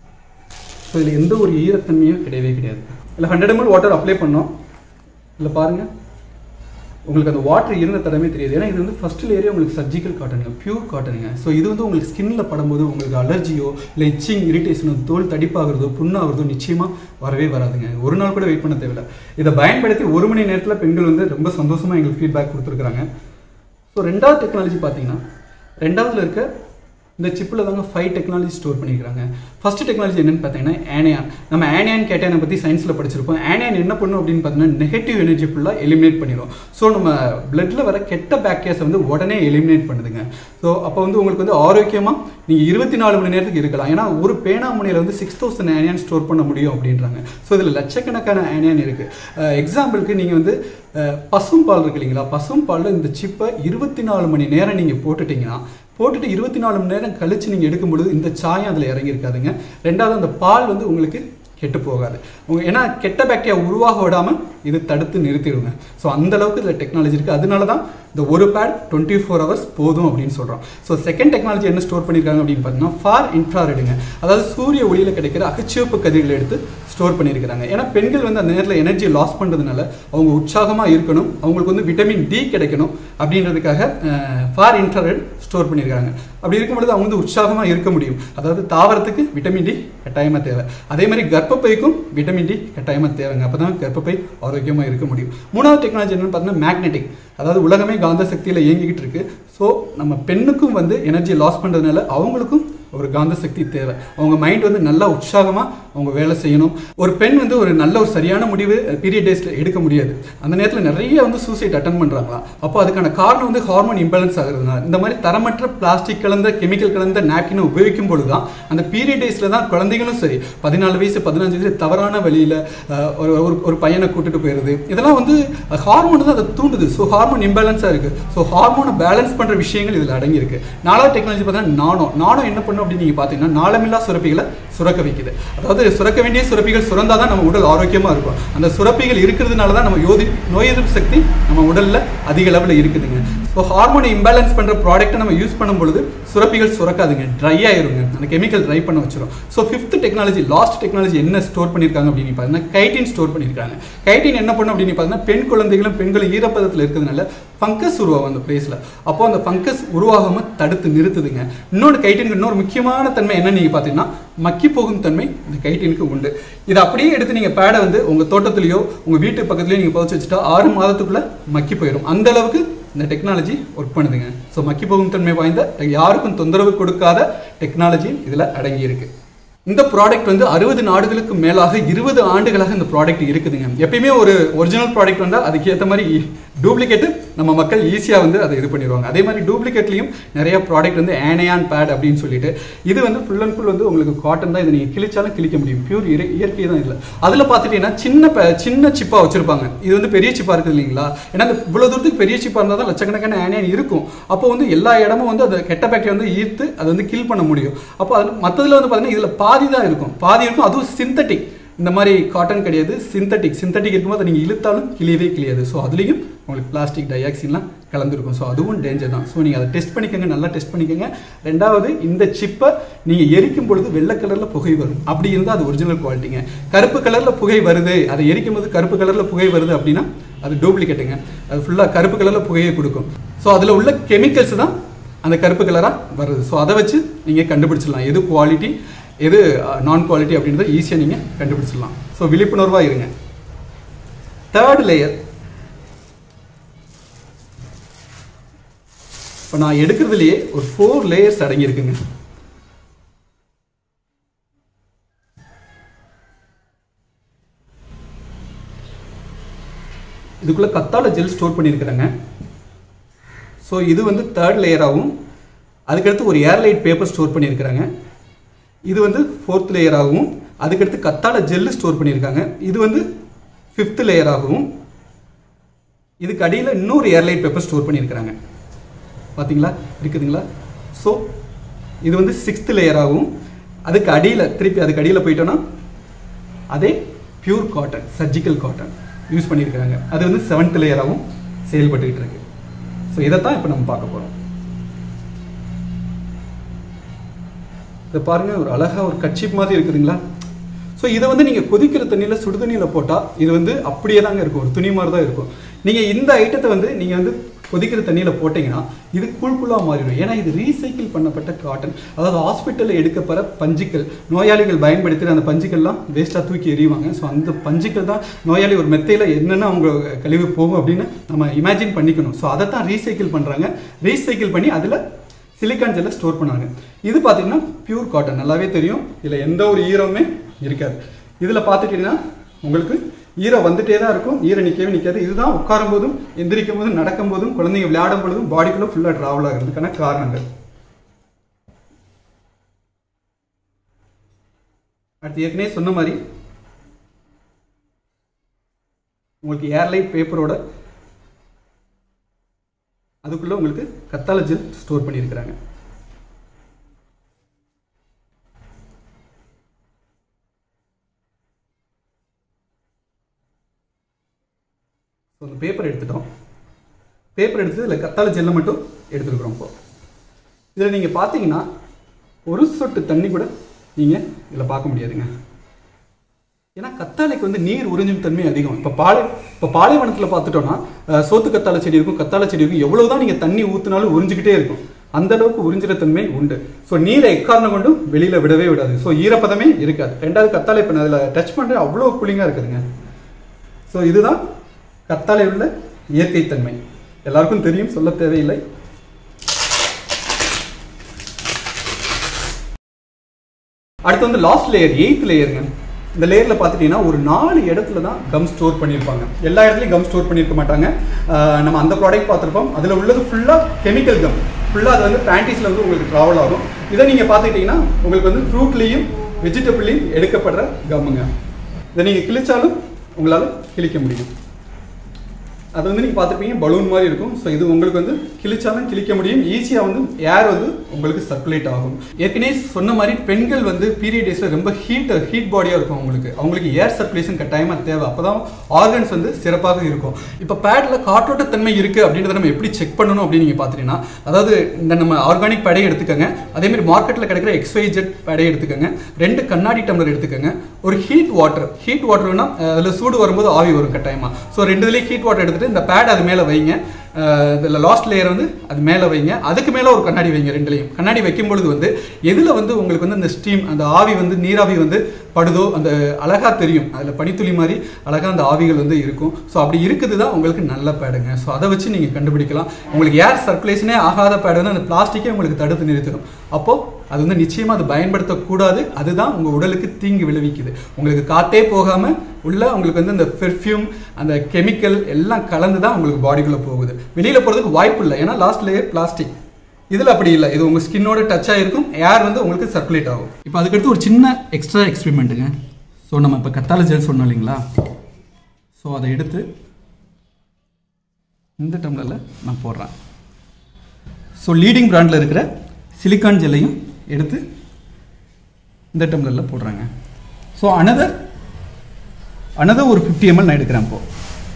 ஸோ இதில் எந்த ஒரு ஈரத்தன்மையும் கிடையவே கிடையாது இல்லை ஹண்ட்ரட் எம்எல் வாட்டர் அப்ளை பண்ணோம் இல்லை பாருங்கள் உங்களுக்கு அந்த வாட்டர் இருந்த தடமே தெரியாது ஏன்னா இது வந்து ஃபர்ஸ்ட் லேயரே உங்களுக்கு சர்ஜிக்கல் காட்டனுங்க பியூர் காட்டனுங்க ஸோ இது வந்து உங்களுக்கு ஸ்கின்ல படும்போது உங்களுக்கு அலர்ஜியோ இல்லை இச்சிங் இரிட்டேஷனோ தோல் தடிப்பாகிறதோ புண்ணாகிறதோ நிச்சயமாக வரவே வராதுங்க ஒரு நாள் கூட வெயிட் பண்ண தேவையில்ல இதை பயன்படுத்தி ஒரு மணி நேரத்தில் பெண்கள் வந்து ரொம்ப சந்தோஷமாக எங்களுக்கு ஃபீட்பேக் கொடுத்துருக்குறாங்க ஸோ ரெண்டாவது டெக்னாலஜி பார்த்தீங்கன்னா ரெண்டாவதுல இருக்க இந்த சிப்பில் தாங்க ஃபைவ் டெக்னாலஜி ஸ்டோர் பண்ணியிருக்காங்க ஃபர்ஸ்ட் டெக்னாலஜி என்னன்னு பார்த்தீங்கன்னா ஆனியான் நம்ம ஆனியான் கேட்டனை பற்றி சயின்ஸில் படிச்சிருப்போம் ஆனியான் என்ன பண்ணும் அப்படின்னு பார்த்தீங்கன்னா நெகட்டிவ் எனர்ஜி ஃபுல்லாக எலிமினேட் பண்ணிடும் ஸோ நம்ம பிளட்ல வர கெட்ட பேக்டீரியாஸை வந்து உடனே எலிமினேட் பண்ணுதுங்க ஸோ அப்போ வந்து உங்களுக்கு வந்து ஆரோக்கியமாக நீங்கள் இருபத்தி நாலு மணி நேரத்துக்கு இருக்கலாம் ஏன்னா ஒரு பேனாமணியில் வந்து சிக்ஸ் தௌசண்ட் ஆனியான் ஸ்டோர் பண்ண முடியும் அப்படின்றாங்க ஸோ இதில் லட்சக்கணக்கான ஆனியான் இருக்குது எக்ஸாம்பிளுக்கு நீங்கள் வந்து அஹ், பசும்பால் இருக்கு இல்லைங்களா பசும்பாலில் இந்த சிப்பை இருபத்தி நாலு மணி நேரம் நீங்கள் போட்டுட்டீங்கன்னா போட்டுட்டு இருபத்தி நாலு மணி நேரம் கழிச்சு நீங்கள் எடுக்கும் பொழுது இந்த சாயம் அதில் இறங்கியிருக்காதுங்க ரெண்டாவது அந்த பால் வந்து உங்களுக்கு கெட்டு போகாது உங்க ஏன்னா கெட்ட பாக்டீரியா உருவாக விடாமல் இது தடுத்து நிறுத்திடுங்க ஸோ அந்த அளவுக்கு இதில் டெக்னாலஜி இருக்குது அதனால தான் இந்த ஒரு பேட் டுவெண்ட்டி ஃபோர் ஹவர்ஸ் போதும் அப்படின்னு சொல்கிறோம் ஸோ செகண்ட் டெக்னாலஜி என்ன ஸ்டோர் பண்ணியிருக்காங்க அப்படின்னு பார்த்தீங்கன்னா ஃபார் இன்ஃப்ராரெடுங்க அதாவது சூரிய ஒளியில் கிடைக்கிற அகச்சிவப்பு கதிர்களை எடுத்து ஸ்டோர் பண்ணியிருக்கிறாங்க ஏன்னா பெண்கள் வந்து அந்த நேரத்தில் எனர்ஜி லாஸ் பண்ணுறதுனால அவங்க உற்சாகமாக இருக்கணும் அவங்களுக்கு வந்து விட்டமின் டி கிடைக்கணும் அப்படின்றதுக்காக ஃபார் இன்ஃப்ராரெட் ஸ்டோர் பண்ணியிருக்காங்க அப்படி இருக்கும் பொழுது அவங்க வந்து உற்சாகமாக இருக்க முடியும் அதாவது தாவரத்துக்கு விட்டமின் டி கட்டாயமாக தேவை அதே மாதிரி கர்ப்பப்பைக்கும் விட்டமின் டி கட்டாயமாக தேவைங்க அப்போ தான் கர்ப்பப்பை ஆரோக்கியமாக இருக்க முடியும் மூணாவது டெக்னாலஜி என்னன்னு பார்த்தீங்கன்னா மேக்னெட்டிக் அதாவது உலகமே காந்த சக்தியில் இயங்கிக்கிட்டு இருக்கு ஸோ நம்ம பெண்ணுக்கும் வந்து எனர்ஜி லாஸ் பண்ணுறதுனால அவங்களுக்கும் ஒரு காந்த சக்தி தேவை அவங்க மைண்ட் வந்து நல்லா உற்சாகமாக அவங்க வேலை செய்யணும் ஒரு பெண் வந்து ஒரு நல்ல ஒரு சரியான முடிவு பீரியட் டேஸில் எடுக்க முடியாது அந்த நேரத்தில் நிறைய வந்து சூசைட் அட்டன் பண்ணுறாங்களா அப்போ அதுக்கான காரணம் வந்து ஹார்மோன் இம்பேலன்ஸ் ஆகுறதுனால இந்த மாதிரி தரமற்ற பிளாஸ்டிக் கலந்த கெமிக்கல் கலந்த நாப்கினை உபயோகிக்கும் பொழுது தான் அந்த பீரியட் டேஸில் தான் குழந்தைகளும் சரி பதினாலு வயசு பதினஞ்சு வயசு தவறான வழியில் ஒரு ஒரு- ஒரு பையனை கூட்டிட்டு போயிடுது இதெல்லாம் வந்து ஹார்மோன் தான் அதை தூண்டுது ஸோ ஹார்மோன் இம்பேலன்ஸாக இருக்குது ஸோ ஹார்மோனை பேலன்ஸ் பண்ணுற விஷயங்கள் இதில் அடங்கியிருக்கு நாலாவது டெக்னாலஜி பார்த்தீங்கன்னா நானோ நானோ என்ன பண்ணும் அப்படின்னு நீங்கள் பார்த்தீங்கன்னா நாளமில்லா சுரப்பிகளை சுரக்க வைக்குது அதாவது சுரக்க வேண்டிய சுரப்பிகள் சுரந்தாதான் தான் நம்ம உடல் ஆரோக்கியமாக இருக்கும் அந்த சுரப்பிகள் இருக்கிறதுனால தான் நம்ம யோதி நோய் எதிர்ப்பு சக்தி நம்ம உடலில் அதிக அளவில் இருக்குதுங்க ஸோ ஹார்மோனை இம்பேலன்ஸ் பண்ணுற ப்ராடக்ட்டை நம்ம யூஸ் பண்ணும் பொழுது சுரப்பிகள் சுரக்காதுங்க ட்ரை ஆயிருங்க அந்த கெமிக்கல் ட்ரை பண்ண வச்சிரும் so fifth technology last technology என்ன ஸ்டோர் பண்ணியிருக்காங்க அப்படின்னு பார்த்தீங்கன்னா கைட்டின் ஸ்டோர் பண்ணியிருக்காங்க கைட்டின் என்ன பண்ணும் அப்படின்னு பார்த்தீங்கன்னா பெண் குழந்தைகளும் பெண்களும் ஈரப்பதத்தில் இருக்கிறதுனால ஃபங்கஸ் உருவாகும் அந்த பிளேஸில் அப்போ அந்த ஃபங்கஸ் உருவாகாமல் தடுத்து நிறுத்துதுங்க இன்னொன்று கைட்டினுக்கு இன்னொரு முக்கியமான தன்மை என்ன நீங்கள் பார்த்தீங்கன்னா மக்கி போகும் தன்மை இந்த கைட்டினுக்கு உண்டு இதை அப்படியே எடுத்து நீங்கள் பேடை வந்து உங்கள் தோட்டத்துலேயோ உங்கள் வீட்டு பக்கத்துலேயோ நீங்கள் புதைச்சி வச்சுட்டா ஆறு மாதத்துக்குள்ளே மக்கி போயிடும் அந்த அளவுக்கு இந்த டெக்னாலஜி ஒர்க் பண்ணுதுங்க ஸோ மக்கி போகும் தன்மை வாய்ந்த யாருக்கும் தொந்தரவு கொடுக்காத டெக்னாலஜி இதில் அடங்கி இருக்கு இந்த ப்ராடக்ட் வந்து அறுபது நாடுகளுக்கு மேலாக இருபது ஆண்டுகளாக இந்த ப்ராடக்ட் இருக்குதுங்க எப்பயுமே ஒரு ஒரிஜினல் ப்ராடக்ட் வந்தால் அதுக்கு ஏற்ற மாதிரி டூப்ளிகேட்டு நம்ம மக்கள் ஈஸியாக வந்து அதை இது பண்ணிடுவாங்க அதே மாதிரி டூப்ளிகேட்லையும் நிறைய ப்ராடக்ட் வந்து ஆனையான் பேட் அப்படின்னு சொல்லிட்டு இது வந்து ஃபுல் அண்ட் ஃபுல் வந்து உங்களுக்கு காட்டன் தான் இதை நீங்கள் கிழிச்சாலும் கிழிக்க முடியும் பியூர் இயற்கை தான் இதில் அதில் பார்த்துட்டீங்கன்னா சின்ன ப- சின்ன சிப்பாக வச்சிருப்பாங்க இது வந்து பெரிய சிப்பாக இருக்குது இல்லைங்களா ஏன்னா இந்த இவ்வளோ தூரத்துக்கு பெரிய சிப்பாக இருந்தால் தான் லட்சக்கணக்கான ஆனியன் இருக்கும் அப்போ வந்து எல்லா இடமும் வந்து அந்த கெட்ட பாக்டீரியா வந்து ஈர்த்து அதை வந்து கில் பண்ண முடியும் அப்போ அது மற்றதுல வந்து பார்த்தீங்கன்னா இதில் பாதி தான் இருக்கும் பாதி இருக்கும் அதுவும் சிந்தட்டிக் இந்த மாதிரி காட்டன் கிடையாது சிந்தட்டிக் சிந்தட்டிக் இருக்கும்போது அதை நீங்கள் இழுத்தாலும் கிளியவே கிளியாது ஸோ அதுலேயும் உங்களுக்கு பிளாஸ்டிக் டயாக்சின்லாம் கலந்துருக்கும் ஸோ அதுவும் டேஞ்சர் தான் ஸோ நீங்கள் அதை டெஸ்ட் பண்ணிக்கோங்க நல்லா டெஸ்ட் பண்ணிக்கோங்க ரெண்டாவது இந்த சிப்பை நீங்கள் எரிக்கும் பொழுது வெள்ளை கலரில் புகை வரும் அப்படி இருந்தால் அது ஒரிஜினல் குவாலிட்டிங்க கருப்பு கலரில் புகை வருது அதை எரிக்கும் போது கருப்பு கலரில் புகை வருது அப்படின்னா அது டூப்ளிகேட்டுங்க அது ஃபுல்லாக கருப்பு கலரில் புகையை கொடுக்கும் ஸோ அதில் உள்ள கெமிக்கல்ஸ் தான் அந்த கருப்பு கலராக வருது ஸோ அதை வச்சு நீங்கள் கண்டுபிடிச்சிடலாம் எது குவாலிட்டி எது நான் குவாலிட்டி அப்படின்றத ஈஸியாக நீங்கள் கண்டுபிடிச்சிடலாம் ஸோ விழிப்புணர்வாக இருங்க தேர்ட் லேயர் இப்போ நான் எடுக்கிறதுலையே ஒரு ஃபோர் லேயர்ஸ் அடங்கியிருக்குங்க இதுக்குள்ள கத்தாழை ஜெல் ஸ்டோர் பண்ணியிருக்கிறேங்க ஸோ இது வந்து தேர்ட் லேயராகவும் அதுக்கடுத்து ஒரு ஏர்லைட் பேப்பர் ஸ்டோர் பண்ணியிருக்கிறாங்க இது வந்து ஃபோர்த் லேயராகவும் அதுக்கடுத்து கத்தாழை ஜெல்லு ஸ்டோர் பண்ணியிருக்காங்க இது வந்து ஃபிஃப்த் லேயராகவும் இதுக்கு அடியில் இன்னொரு ஏர்லைட் பேப்பர் ஸ்டோர் பண்ணியிருக்கிறாங்க பார்த்தீங்களா இருக்குதுங்களா ஸோ இது வந்து சிக்ஸ்த் லேயராகவும் அதுக்கு அடியில் திருப்பி அதுக்கு அடியில் போயிட்டோன்னா அதே pure cotton surgical cotton use பண்ணியிருக்காங்க அது வந்து செவன்த் லேயராகவும் செயல்பட்டுக்கிட்டு இருக்கு ஸோ இதைத்தான் இப்போ நம்ம பார்க்க போகிறோம் இதை பாருங்க ஒரு அழகா ஒரு கட்சிப் மாதிரி இருக்குதுங்களா ஸோ இதை வந்து நீங்கள் கொதிக்கிற தண்ணியில் சுடு தண்ணியில் போட்டால் இது வந்து அப்படியே தாங்க இருக்கும் ஒரு துணி மாதிரி தான் இருக்கும் நீங்கள் இந்த ஐட்டத்தை வந்து நீங்கள் வந்து கொதிக்கிற தண்ணியில் போட்டிங்கன்னா இது கூழ்குள்ளாக மாறிடும் ஏன்னா இது ரீசைக்கிள் பண்ணப்பட்ட காட்டன் அதாவது ஹாஸ்பிட்டலில் எடுக்கப்படுற பஞ்சுக்கள் நோயாளிகள் பயன்படுத்தி அந்த பஞ்சுக்கள்லாம் வேஸ்ட்டாக தூக்கி எறிவாங்க ஸோ அந்த பஞ்சுக்கள் தான் நோயாளி ஒரு மெத்தையில் என்னென்ன அவங்க கழிவு போகும் அப்படின்னு நம்ம இமேஜின் பண்ணிக்கணும் ஸோ அதை தான் ரீசைக்கிள் பண்ணுறாங்க ரீசைக்கிள் பண்ணி அதில் சிலிக்கான் ஜெல்லை ஸ்டோர் பண்ணாங்க இது பார்த்தீங்கன்னா பியூர் காட்டன் நல்லாவே தெரியும் இதில் எந்த ஒரு ஈரமுமே இருக்காது இதில் பார்த்துட்டீங்கன்னா உங்களுக்கு ஈரம் வந்துட்டே தான் இருக்கும் ஈரம் நிற்கவே நிற்காது இதுதான் உட்காரும் போதும் எந்திரிக்கும் போதும் நடக்கும் போதும் குழந்தைங்க விளையாடும் பொழுதும் பாடிக்குள்ளே ஃபுல்லாக ட்ராவல் ஆகிறதுக்கான காரணங்கள் அடுத்து ஏற்கனவே சொன்ன மாதிரி உங்களுக்கு ஏர்லைட் பேப்பரோட அதுக்குள்ள உங்களுக்கு கத்தாழை ஜெல் ஸ்டோர் பண்ணியிருக்கிறாங்க ஸோ அந்த பேப்பர் எடுத்துட்டோம் பேப்பர் எடுத்து இதில் கத்தாழை ஜெல்லை மட்டும் எடுத்துருக்குறோம் இப்போ இதில் நீங்கள் பார்த்தீங்கன்னா ஒரு சொட்டு தண்ணி கூட நீங்கள் இதில் பார்க்க முடியாதுங்க ஏன்னா கத்தாழைக்கு வந்து நீர் உறிஞ்சும் தன்மை அதிகம் இப்போ பாலை இப்போ பாலைவனத்தில் பார்த்துட்டோம்னா அஹ், சோத்து கத்தாழை செடி இருக்கும் கத்தாழை செடி இருக்கும் எவ்வளவுதான் நீங்கள் தண்ணி ஊற்றினாலும் உறிஞ்சிக்கிட்டே இருக்கும் அந்த அளவுக்கு உறிஞ்சிற தன்மை உண்டு ஸோ நீரை எக்காரணம் கொண்டும் வெளியில் விடவே விடாது ஸோ ஈரப்பதமே இருக்காது ரெண்டாவது கத்தாழை இப்போ நான் அதில் டச் பண்ணுற அவ்வளோ கூலிங்காக இருக்குதுங்க ஸோ இதுதான் கத்தாழை உள்ள இயற்கை தன்மை எல்லாருக்கும் தெரியும் சொல்ல தேவையில்லை அடுத்து வந்து லாஸ்ட் லேயர் எயித் லேயருங்க இந்த லேயரில் பார்த்துட்டீங்கன்னா ஒரு நாலு இடத்துல தான் கம் ஸ்டோர் பண்ணியிருப்பாங்க எல்லா இடத்துலையும் கம் ஸ்டோர் பண்ணியிருக்க மாட்டாங்க ஆஹ் நம்ம அந்த ப்ராடக்ட் பார்த்துருப்போம் அதில் உள்ளது ஃபுல்லாக கெமிக்கல் கம் ஃபுல்லாக அது வந்து பேண்டிஸில் வந்து உங்களுக்கு ட்ராவல் ஆகும் இதை நீங்கள் பார்த்துக்கிட்டிங்கன்னா உங்களுக்கு வந்து ஃப்ரூட்லேயும் வெஜிடபிள்லையும் எடுக்கப்படுற கம்முங்க இதை நீங்கள் கிழிச்சாலும் உங்களால் கிழிக்க முடியும் அது வந்து நீங்கள் பார்த்துருப்பீங்க பலூன் மாதிரி இருக்கும் ஸோ இது உங்களுக்கு வந்து கிழிச்சாலும் கிழிக்க முடியும் ஈஸியாக வந்து ஏர் வந்து உங்களுக்கு சர்க்குலேட் ஆகும் ஏற்கனவே சொன்ன மாதிரி பெண்கள் வந்து பீரியட் டேஸில் ரொம்ப ஹீட் ஹீட் பாடியாக இருக்கும் அவங்களுக்கு அவங்களுக்கு ஏர் சர்க்குலேஷன் கட்டாயமாக தேவை அப்போ தான் ஆர்கன்ஸ் வந்து சிறப்பாக இருக்கும் இப்போ பேடில் காற்றோட்டத்தன்மை இருக்குது அப்படின்றத நம்ம எப்படி செக் பண்ணணும் அப்படின்னு நீங்கள் பார்த்துட்டீங்கன்னா அதாவது இந்த நம்ம ஆர்கானிக் பேடை எடுத்துக்கோங்க அதே மாதிரி மார்க்கெட்டில் கிடைக்கிற எக்ஸ்ஒய் ஜெட் பேடை எடுத்துக்கோங்க ரெண்டு கண்ணாடி டம்ளர் எடுத்துக்கோங்க ஒரு ஹீட் வாட்டர் ஹீட் வாட்டர்னா அதில் சூடு வரும்போது ஆவி வரும் கட்டாயமாக ஸோ ரெண்டு இதுலேயும் ஹீட் வாட்டர் எடுத்துட்டு இந்த பேட் அது மேலே வைங்க இதில் லாஸ்ட் லேயர் வந்து அது மேலே வைங்க அதுக்கு மேலே ஒரு கண்ணாடி வைங்க ரெண்டுலையும் கண்ணாடி வைக்கும் பொழுது வந்து எதில் வந்து உங்களுக்கு வந்து அந்த ஸ்டீம் அந்த ஆவி வந்து நீராவி வந்து படுதோ அந்த அழகாக தெரியும் அதில் பனித்துளி மாதிரி அழகாக அந்த ஆவிகள் வந்து இருக்கும் ஸோ அப்படி இருக்குது தான் உங்களுக்கு நல்ல பேடுங்க ஸோ அதை வச்சு நீங்கள் கண்டுபிடிக்கலாம் உங்களுக்கு ஏர் சர்க்குலேஷனே ஆகாத பேடு வந்து அந்த பிளாஸ்டிக்கே உங்களுக்கு தடுத்து நிறுத்திடும் அப்போது அது வந்து நிச்சயமாக அது பயன்படுத்தக்கூடாது அதுதான் உங்கள் உடலுக்கு தீங்கு விளைவிக்குது உங்களுக்கு காற்றே போகாமல் உள்ள உங்களுக்கு வந்து அந்த பெர்ஃப்யூம் அந்த கெமிக்கல் எல்லாம் கலந்து தான் உங்களுக்கு பாடிக்குள்ளே போகுது வெளியில் போகிறதுக்கு வாய்ப்பு இல்லை ஏன்னா லாஸ்ட் லேயர் பிளாஸ்டிக் இதில் அப்படி இல்லை இது உங்கள் ஸ்கின்னோட டச் ஆகிருக்கும் ஏர் வந்து உங்களுக்கு சர்க்குலேட் ஆகும் இப்போ அதுக்கடுத்து ஒரு சின்ன எக்ஸ்ட்ரா எக்ஸ்பெரிமெண்ட்டுங்க ஸோ நம்ம இப்போ கத்தாழை ஜெல் சொன்னோம் இல்லைங்களா ஸோ அதை எடுத்து இந்த டம்ளரில் நான் போடுறேன் ஸோ லீடிங் பிராண்டில் இருக்கிற சிலிக்கான் ஜெல்லையும் எடுத்து இந்த டம்ளரில் போடுறாங்க ஸோ அனதர் அனதர் ஒரு ஃபிஃப்டி எம்எல் நான் எடுக்கிறேன் இப்போ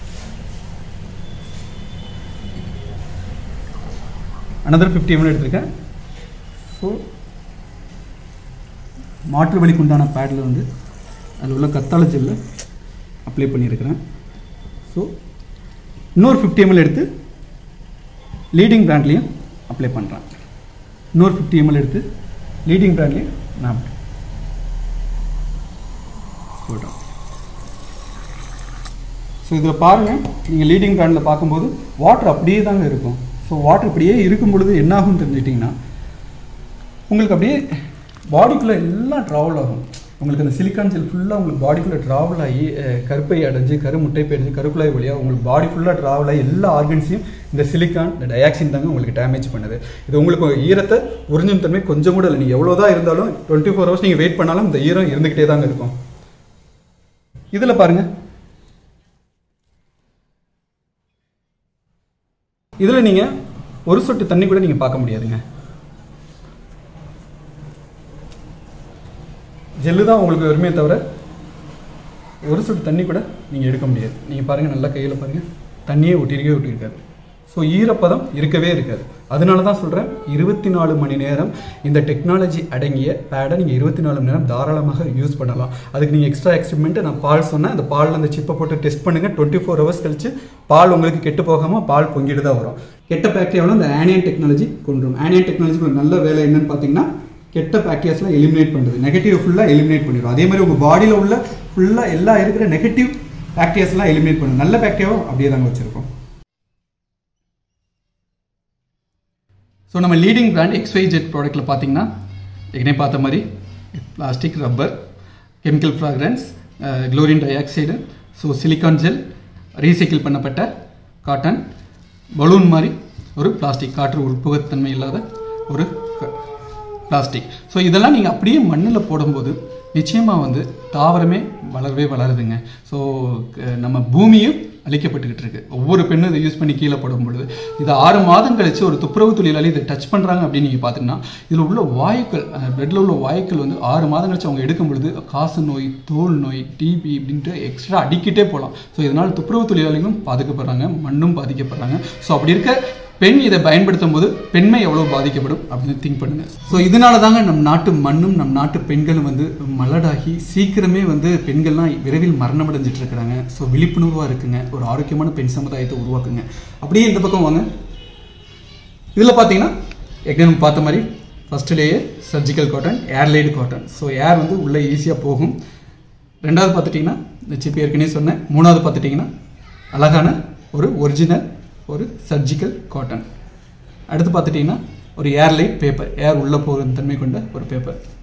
அனதர் ஃபிஃப்டி எம்எல் எடுத்திருக்கேன் ஸோ மாற்று வலிக்கு உண்டான பேடில் வந்து அதில் உள்ள கத்தாழை ஜெல்லை அப்ளை பண்ணியிருக்கிறேன் ஸோ இன்னொரு ஃபிஃப்டி எம்எல் எடுத்து லீடிங் பிராண்ட்லேயும் அப்ளை பண்ணுறேன் இன்னொரு ஃபிஃப்டி எம்எல் எடுத்து லீடிங் பிராண்ட்லேயும் நான் போடுறேன் ஸோ இதில் பாருங்கள் நீங்கள் லீடிங் பிராண்டில் பார்க்கும்போது வாட்டர் அப்படியே தாங்க இருக்கும் ஸோ வாட்டர் இப்படியே இருக்கும் பொழுது என்ன ஆகும்னு தெரிஞ்சிட்டிங்கன்னா உங்களுக்கு அப்படியே பாடிக்குள்ளே எல்லாம் ட்ராவல் ஆகும் உங்களுக்கு அந்த சிலிக்கான் ஜெல் ஃபுல்லாக உங்களுக்கு பாடிக்குள்ளே ட்ராவல் ஆகி அஹ், கருப்பை அடைஞ்சு கருமுட்டை அடைஞ்சு கருக்குழாய் வழியாக உங்களுக்கு பாடி ஃபுல்லாக ட்ராவல் ஆகி எல்லா ஆர்கன்ஸையும் இந்த சிலிக்கான் இந்த டயாக்சின் தாங்க உங்களுக்கு டேமேஜ் பண்ணுது இது உங்களுக்கு ஈரத்தை உறிஞ்சும் தன்மை கொஞ்சம் கூட இல்லை நீங்கள் எவ்வளோதான் இருந்தாலும் டுவெண்ட்டி ஃபோர் ஹவர்ஸ் நீங்கள் வெயிட் பண்ணாலும் இந்த ஈரம் இருந்துக்கிட்டே தாங்க இருக்கும் இதில் பாருங்கள் இதில் நீங்கள் ஒரு சொட்டு தண்ணி கூட நீங்கள் பார்க்க முடியாதுங்க ஜெல்லு தான் உங்களுக்கு வருமே தவிர ஒரு சொட்டு தண்ணி கூட நீங்கள் எடுக்க முடியாது நீங்கள் பாருங்கள் நல்லா கையில் பாருங்கள் தண்ணியே ஒட்டிருக்கவே ஒட்டியிருக்காது ஸோ ஈரப்பதம் இருக்கவே இருக்காது அதனால தான் சொல்கிறேன் இருபத்தி நாலு மணி நேரம் இந்த டெக்னாலஜி அடங்கிய பேடை நீங்கள் இருபத்தி நாலு மணி நேரம் தாராளமாக யூஸ் பண்ணலாம் அதுக்கு நீங்கள் எக்ஸ்ட்ரா எக்ஸ்பெரிமெண்ட்டு நான் பால் சொன்னேன் அந்த பாலில் அந்த சிப்பை போட்டு டெஸ்ட் பண்ணுங்கள் டுவெண்ட்டி ஃபோர் ஹவர்ஸ் கழிச்சு பால் உங்களுக்கு கெட்டு போகாமல் பால் பொங்கிட்டு தான் வரும் கெட்ட பாக்டீரியாவில் இந்த ஆனியன் டெக்னாலஜி கொண்டுரும் ஆனியன் டெக்னாலஜிக்கு ஒரு நல்ல வேலை என்னன்னு பார்த்தீங்கன்னா கெட்ட பாக்டீரியாஸ்லாம் எலிமினேட் பண்ணுறது நெகட்டிவ் ஃபுல்லாக எலிமினேட் பண்ணிடும் அதே மாதிரி உங்கள் பாடியில் உள்ள ஃபுல்லாக எல்லா இருக்கிற நெகட்டிவ் பாக்டீரியாஸ்லாம் எலிமினேட் பண்ணும் நல்ல பாக்டீரியாவும் அப்படியே தாங்க வச்சுருக்கோம் ஸோ நம்ம லீடிங் பிராண்ட் எக்ஸ்வை ஜெட் ப்ராடக்ட்டில் பார்த்தீங்கன்னா ஏற்கனவே பார்த்த மாதிரி plastic rubber chemical fragrance chlorine dioxide so silicon gel recycle பண்ணப்பட்ட காட்டன் பலூன் மாதிரி ஒரு பிளாஸ்டிக் காற்று உட்புகத்தன்மை இல்லாத ஒரு பிளாஸ்டிக் ஸோ இதெல்லாம் நீங்கள் அப்படியே மண்ணில் போடும்போது நிச்சயமாக வந்து தாவரமே வளரவே வளருதுங்க ஸோ நம்ம பூமியும் அழிக்கப்பட்டுக்கிட்டு இருக்கு ஒவ்வொரு பெண்ணும் இதை யூஸ் பண்ணி கீழே போடும் பொழுது இதை ஆறு மாதம் கழிச்சு ஒரு துப்புரவு தொழிலாளி இதை டச் பண்ணுறாங்க அப்படின்னு நீங்கள் பார்த்தீங்கன்னா இதில் உள்ள வாயுக்கள் பிளட்டில் உள்ள வாயுக்கள் வந்து ஆறு மாதம் கழிச்சு அவங்க எடுக்கும் பொழுது காசு நோய் தோல் நோய் டிபி அப்படின்ட்டு எக்ஸ்ட்ரா அடிக்கிட்டே போகலாம் ஸோ இதனால் துப்புரவு தொழிலாளிகளும் பாதிக்கப்படுறாங்க மண்ணும் பாதிக்கப்படுறாங்க ஸோ அப்படி இருக்க பெண் இதை பயன்படுத்தும் போது பெண்மை எவ்வளோ பாதிக்கப்படும் அப்படின்னு திங்க் பண்ணுங்க ஸோ இதனால தாங்க நம் நாட்டு மண்ணும் நம் நாட்டு பெண்களும் வந்து மலடாகி சீக்கிரமே வந்து பெண்கள்லாம் விரைவில் மரணமடைஞ்சிட்டு இருக்கிறாங்க ஸோ விழிப்புணர்வாக இருக்குங்க ஒரு ஆரோக்கியமான பெண் சமுதாயத்தை உருவாக்குங்க அப்படியே இந்த பக்கம் வாங்க இதில் பார்த்தீங்கன்னா ஏற்கனவே பார்த்த மாதிரி first layer surgical cotton airlaid cotton so air வந்து உள்ளே ஈஸியாக போகும் ரெண்டாவது பார்த்துட்டிங்கன்னா இந்த சிப் ஏற்கனவே சொன்னேன் மூணாவது பார்த்துட்டிங்கன்னா அழகான ஒரு ஒரிஜினல் ஒரு சர்ஜிக்கல் காட்டன் அடுத்து பார்த்துட்டிங்கன்னா ஒரு ஏர்லைட் பேப்பர் ஏர் உள்ளே போகிற தன்மை கொண்ட ஒரு பேப்பர்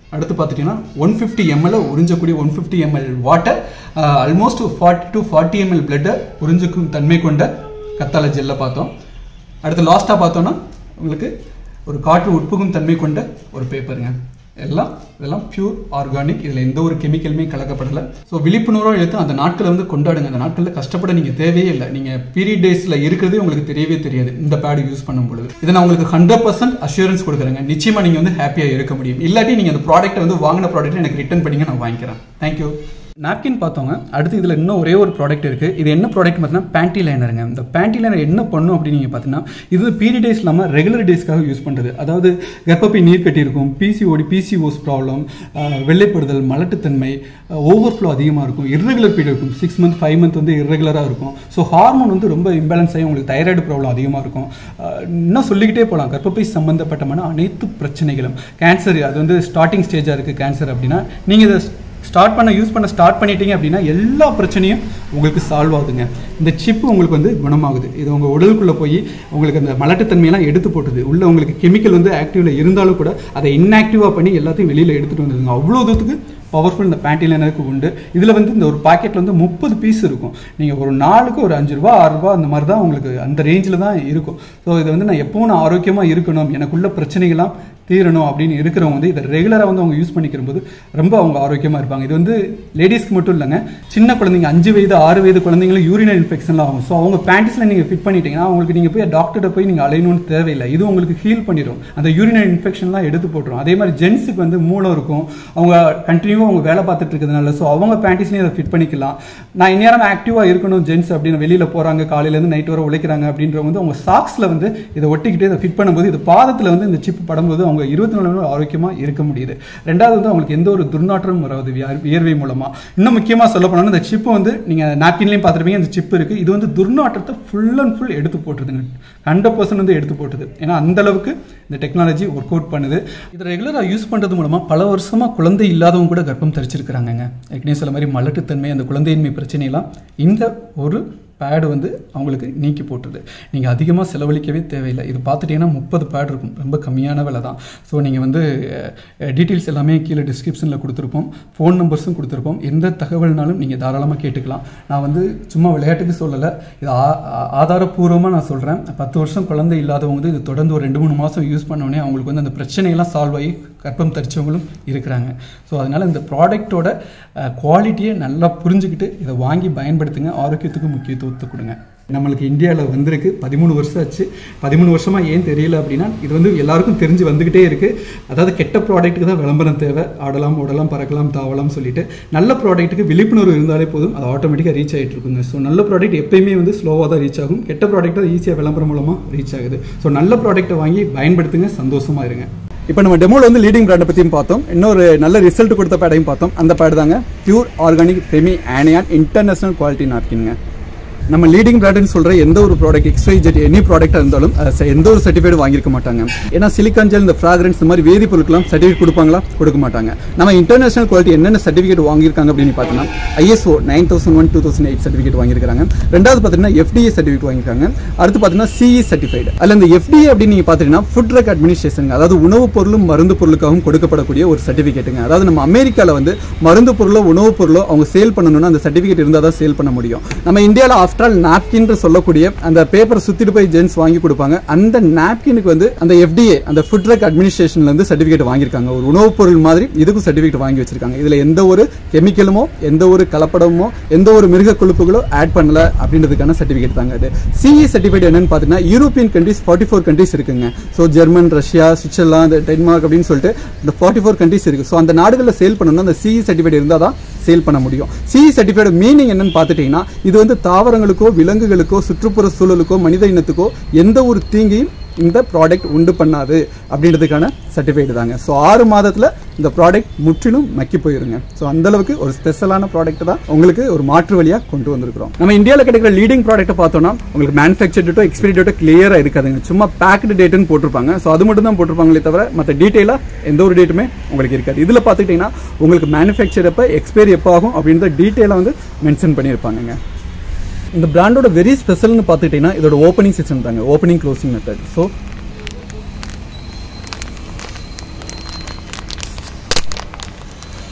அடுத்து பார்த்துட்டிங்கன்னா ஒன் ஃபிஃப்டி எம்எல் உறிஞ்சக்கூடிய one fifty ML water almost forty to forty ML பிளட்டை உறிஞ்சிக்கும் தன்மை கொண்ட கத்தாழை ஜெல்லை பார்த்தோம் அடுத்து லாஸ்ட்டாக பார்த்தோன்னா உங்களுக்கு ஒரு காற்று உட்புகும் தன்மை கொண்ட ஒரு பேப்பருங்க எல்லாம் இதெல்லாம் பியூர் ஆர்கானிக் இதில் எந்த ஒரு கெமிக்கலுமே கலக்கப்படலை ஸோ விழிப்புணர்வாக எடுத்து அந்த நாட்களை வந்து கொண்டாடுங்க அந்த நாட்களில் கஷ்டப்பட நீங்கள் தேவையே இல்லை நீங்கள் பீரியட் டேஸில் இருக்கிறதே உங்களுக்கு தெரியவே தெரியாது இந்த பேட் யூஸ் பண்ணும் பொழுது இதை நான் உங்களுக்கு ஹண்ட்ரட் பர்சன்ட் அஷூரன்ஸ் கொடுக்குறேங்க நிச்சயமாக நீங்கள் வந்து ஹாப்பியாக இருக்க முடியும் இல்லாட்டி நீங்கள் அந்த ப்ராடக்ட்டை வந்து வாங்கின ப்ராடக்ட்டை எனக்கு ரிட்டர்ன் பண்ணிங்க நான் வாங்கிக்கிறேன் தேங்க்யூ நாப்கின் பார்த்தோங்க அடுத்து இதில் இன்னும் ஒரே ஒரு ப்ராடக்ட் இருக்குது இது என்ன ப்ராடக்ட் பார்த்தீங்கன்னா பேண்டி லைனருங்க இந்த பேண்டி லைனர் என்ன பண்ணும் அப்படின்னு நீங்கள் பார்த்தீங்கன்னா இது பீரியட் டேஸ் இல்லாமல் ரெகுலர் டேஸ்க்காக யூஸ் பண்ணுறது அதாவது கர்ப்பப்பை நீர் கட்டி இருக்கும் பிசிஓடி பிசிஓஸ் ப்ராப்ளம் வெள்ளைப்படுதல் மலட்டுத்தன்மை ஓவர்ஃப்ளோ அதிகமாக இருக்கும் இர்ரெகுலர் பீரியட் இருக்கும் சிக்ஸ் மந்த் ஃபைவ் மந்த் வந்து இர்ரெகுலராக இருக்கும் ஸோ ஹார்மோன் வந்து ரொம்ப இம்பேலன்ஸ் ஆகி உங்களுக்கு தைராய்டு ப்ராப்ளம் அதிகமாக இருக்கும் அஹ், இன்னும் சொல்லிக்கிட்டே போகலாம் கர்ப்பப்பை சம்பந்தப்பட்டமான அனைத்து பிரச்சனைகளும் கேன்சர் அது வந்து ஸ்டார்டிங் ஸ்டேஜாக இருக்குது கேன்சர் அப்படின்னா நீங்கள் இதை ஸ்டார்ட் பண்ண யூஸ் பண்ண ஸ்டார்ட் பண்ணிட்டீங்க அப்படின்னா எல்லா பிரச்சனையும் உங்களுக்கு சால்வ் ஆகுதுங்க இந்த சிப்பு உங்களுக்கு வந்து குணமாகுது இது உங்கள் உடலுக்குள்ளே போய் உங்களுக்கு அந்த மலட்டுத்தன்மையெல்லாம் எடுத்து போட்டுது உள்ள உங்களுக்கு கெமிக்கல் வந்து ஆக்டிவில் இருந்தாலும் கூட அதை இன்ஆக்டிவாக பண்ணி எல்லாத்தையும் வெளியில் எடுத்துகிட்டு வந்துருங்க அவ்வளோ தூரத்துக்கு பவர்ஃபுல் இந்த பேண்டி லைனருக்கு உண்டு இதில் வந்து இந்த ஒரு பாக்கெட்டில் வந்து முப்பது பீஸ் இருக்கும் நீங்கள் ஒரு நாளுக்கு ஒரு அஞ்சு ரூபா ஆறு ரூபா அந்த மாதிரி தான் உங்களுக்கு அந்த ரேஞ்சில் தான் இருக்கும் ஸோ இது வந்து நான் எப்பவும் நான் ஆரோக்கியமாக இருக்கணும் எனக்குள்ள பிரச்சனைகள்லாம் தீரணும் அப்படின்னு இருக்கிறவங்க வந்து இதை ரெகுலராக வந்து அவங்க யூஸ் பண்ணிக்கிற போது ரொம்ப அவங்க ஆரோக்கியமாக இருப்பாங்க இது வந்து லேடிஸ்க்கு மட்டும் இல்லைங்க சின்ன குழந்தைங்க அஞ்சு வயது ஆறு வயது குழந்தைங்களும் யூரினல் இன்ஃபெக்ஷன்லாம் ஆகும் ஸோ அவங்க பேண்டிஸில் நீங்கள் ஃபிட் பண்ணிட்டீங்கன்னா அவங்களுக்கு நீங்கள் போய் டாக்டர்கிட்ட போய் நீங்கள் அலையணும்னு தேவையில்லை இது உங்களுக்கு ஹீல் பண்ணிடும் அந்த யூரினல் இன்ஃபெக்ஷன்லாம் எடுத்து போட்டுரும் அதே மாதிரி ஜென்ஸுக்கு வந்து மூளை இருக்கும் அவங்க கண்டினியூவாக அவங்க வேலை பார்த்துட்டு இருக்கிறதுனால ஸோ அவங்க பேண்டிஸ்லையும் இதை ஃபிட் பண்ணிக்கலாம் நான் இந்நேரம் ஆக்டிவாக இருக்கணும் ஜென்ஸ் அப்படின்னு வெளியில் போகிறாங்க காலையிலேருந்து நைட் வரை உழைக்கிறாங்க அப்படின்றவங்க வந்து அவங்க சாக்ஸில் வந்து இதை ஒட்டிக்கிட்டு இதை ஃபிட் பண்ணும்போது இது பாதத்தில் வந்து இந்த சிப் படும்போது அவங்க இருபத்தி நாலு மணி நேரம் ஆரோக்கியமாக இருக்க முடியுது ரெண்டாவது வந்து அவங்களுக்கு எந்த ஒரு துர்நாற்றமும் வராது வியர்- வியர்வை மூலமாக இன்னும் முக்கியமாக சொல்ல போனோம்னா இந்த சிப்பு வந்து நீங்கள் நாப்கின்லையும் பார்த்துருப்பீங்க இந்த சிப் இருக்குது இது வந்து துர்நாற்றத்தை ஃபுல் அண்ட் ஃபுல் எடுத்து போட்டுருதுங்க ஹண்ட்ரட் பர்சன்ட் வந்து எடுத்து போட்டுது ஏன்னா அந்த அளவுக்கு இந்த டெக்னாலஜி ஒர்க் அவுட் பண்ணுது இதை ரெகுலராக யூஸ் பண்ணுறது மூலமாக பல வருஷமாக குழந்தை இல்லாதவங்க கூட கர்ப்பம் தரிச்சிருக்கிறாங்கங்க ஏற்கனவே சில மாதிரி மலட்டுத்தன்மை அந்த குழந்தையின்மை பிரச்சனையெல்லாம் இந்த ஒரு பேடு வந்து அவங்களுக்கு நீக்கி போட்டுருது நீங்கள் அதிகமாக செலவழிக்கவே தேவையில்லை இது பார்த்துட்டீங்கன்னா முப்பது பேட் இருக்கும் ரொம்ப கம்மியான விலை தான் ஸோ நீங்கள் வந்து டீட்டெயில்ஸ் எல்லாமே கீழே டிஸ்கிரிப்ஷனில் கொடுத்துருப்போம் ஃபோன் நம்பர்ஸும் கொடுத்துருப்போம் எந்த தகவல்னாலும் நீங்கள் தாராளமாக கேட்டுக்கலாம் நான் வந்து சும்மா விளையாட்டுக்கு சொல்லலை இது ஆ- ஆ- ஆதாரப்பூர்வமாக நான் சொல்கிறேன் பத்து வருஷம் குழந்தை இல்லாதவங்க வந்து இது தொடர்ந்து ஒரு ரெண்டு மூணு மாதம் யூஸ் பண்ணோடனே அவங்களுக்கு வந்து அந்த பிரச்சனையெல்லாம் சால்வ் ஆகி கர்ப்பம் தரிச்சவங்களும் இருக்கிறாங்க ஸோ அதனால் இந்த ப்ராடக்ட்டோட குவாலிட்டியை நல்லா புரிஞ்சுக்கிட்டு இதை வாங்கி பயன்படுத்துங்க ஆரோக்கியத்துக்கு முக்கியத்துவத்தை கொடுங்க நம்மளுக்கு இந்தியாவில் வந்திருக்கு பதிமூணு வருஷம் ஆச்சு பதிமூணு வருஷமாக ஏன் தெரியல அப்படின்னா இது வந்து எல்லாருக்கும் தெரிஞ்சு வந்துக்கிட்டே இருக்குது அதாவது கெட்ட ப்ராடக்ட்டுக்கு தான் விளம்பரம் தேவை ஆடலாம் ஓடலாம் பறக்கலாம் தாவலாம் சொல்லிட்டு நல்ல ப்ராடக்ட்டுக்கு விழிப்புணர்வு இருந்தாலே போதும் அது ஆட்டோமேட்டிக்காக ரீச் ஆகிட்டு இருக்குங்க ஸோ நல்ல ப்ராடக்ட் எப்பயுமே வந்து ஸ்லோவாக தான் ரீச் ஆகும் கெட்ட ப்ராடக்ட் தான் ஈஸியாக விளம்பரம் மூலமாக ரீச் ஆகுது ஸோ நல்ல ப்ராடக்ட்டை வாங்கி பயன்படுத்துங்க சந்தோஷமாக இருங்க இப்போ நம்ம டெமோல வந்து லீடிங் பிராண்டை பற்றியும் பார்த்தோம் இன்னொரு நல்ல ரிசல்ட் கொடுத்த பேடையும் பார்த்தோம் அந்த பேட் தாங்க pure organic Femi anion international quality நாப்கின்ங்க நம்ம லீடிங் பிராண்டுன்னு சொல்ற எந்த ஒரு ப்ராடக்ட் எக்ஸ்ஐ ஜெட் எனி ப்ராடக்டாக இருந்தாலும் அது ச- எந்த ஒரு சர்டிஃபிகேட் வாங்கியிருக்க மாட்டாங்க ஏன்னா சிலிக்கான் ஜெல் இந்த ஃப்ராக்ரன்ஸ் இந்த மாதிரி வேதிப்பொருட்கள்லாம் சர்டிஃபிகேட் கொடுப்பாங்களா கொடுக்க மாட்டாங்க நம்ம இன்டர்நேஷனல் குவாலிட்டி என்னென்ன சர்டிஃபிகேட் வாங்கியிருக்காங்க அப்படின்னு பார்த்தீங்கன்னா ISO nine thousand one two thousand eight certificate வாங்கியிருக்காங்க ரெண்டாவது பார்த்தீங்கன்னா எஃப்டிஏ சர்டிஃபிகேட் வாங்கியிருக்காங்க அடுத்து பார்த்தீங்கன்னா சிஇ சர்டிஃபைடு அதில் இந்த எஃப்டிஏ அப்படின்னு நீங்கள் பார்த்தீங்கன்னா ஃபுட் ட்ரக் அட்மினிஸ்ட்ரேஷன் அதாவது உணவுப் பொருளும் மருந்து பொருளுக்காகவும் கொடுக்கப்படக்கூடிய ஒரு சர்டிஃபிகேட்டுங்க அதாவது நம்ம அமெரிக்காவில் வந்து மருந்து பொருளோ உணவுப் பொருளோ அவங்க சேல் பண்ணணும்னா அந்த சர்டிஃபிகேட் இருந்தால் தான் சேல் பண்ண முடியும் நம்ம இந்தியாவில் ஆஃப்டர் ஆல் நாப்கின் சொல்லக்கூடிய அந்த பேப்பர் சுத்திட்டு போய் ஜென்ஸ் வாங்கி கொடுப்பாங்க அந்த நாப்கினுக்கு வந்து அந்த எஃப்டிஏ அந்த ஃபுட் ட்ரக் அட்மினிஸ்ட்ரேஷன்ல இருந்து சர்டிஃபிகேட் வாங்கியிருக்காங்க ஒரு உணவுப் பொருள் மாதிரி இதுக்கும் சர்டிஃபிகேட் வாங்கி வச்சிருக்காங்க இதுல எந்த ஒரு கெமிக்கலுமோ எந்த ஒரு கலப்படமோ எந்த ஒரு மிருக கொழுப்புகளோ ஆட் பண்ணல அப்படின்றதுக்கான சர்டிஃபிகேட் தாங்க இது சிஇ சர்டிஃபிகேட் என்னன்னு பார்த்தீங்கன்னா European countries forty four countries இருக்குங்க so German Russia Switzerland Denmark அப்படின்னு சொல்லிட்டு இந்த ஃபார்ட்டி ஃபோர் கண்ட்ரிஸ் இருக்கு ஸோ அந்த நாடுகளில் சேல் பண்ணணும்னா அந்த சிஇ சர்டிஃபிகேட் இருந்தால் தான் சேல் பண்ண முடியும் சிஇ சர்டிஃபிகேட் மீனிங் என்னன்னு பார்த்துட்டீங்கன்னா இது வந்து தாவரங்களுக்கோ விலங்குகளுக்கோ சுற்றுப்புற சூழலுக்கோ மனித இனத்துக்கோ எந்த ஒரு தீங்கையும் இந்த ப்ராடக்ட் உண்டு பண்ணாது அப்படின்றதுக்கான சர்டிஃபிகேட் தாங்க ஸோ ஆறு மாதத்தில் இந்த ப்ராடக்ட் முற்றிலும் மக்கி போயிருங்க ஸோ அந்த அளவுக்கு ஒரு ஸ்பெஷலான ப்ராடக்ட் தான் உங்களுக்கு ஒரு மாற்று வழியாக கொண்டு வந்திருக்கிறோம் நம்ம இந்தியாவில் கிடைக்கிற லீடிங் ப்ராடக்ட்டை பார்த்தோம்னா உங்களுக்கு மேனுஃபேக்சர் டேட்டோ எக்ஸ்பைரி டேட்டோ கிளியராக இருக்காதுங்க சும்மா பேக்டு டேட்டுன்னு போட்டிருப்பாங்க ஸோ அது மட்டும் தான் போட்டிருப்பாங்களே தவிர மற்ற டீட்டெயிலாக எந்த ஒரு டேட்டுமே உங்களுக்கு இருக்காது இதில் பார்த்துக்கிட்டிங்கன்னா உங்களுக்கு மேனுஃபேக்சர் எப்போ எக்ஸ்பைரி எப்போ ஆகும் அப்படின்றத டீட்டெயிலாக வந்து மென்ஷன் பண்ணியிருப்பாங்கங்க இந்த பிராண்டோட வெரி ஸ்பெஷல்னு பார்த்துக்கிட்டிங்கன்னா இதோட ஓப்பனிங் சிஸ்டம் தாங்க opening closing method so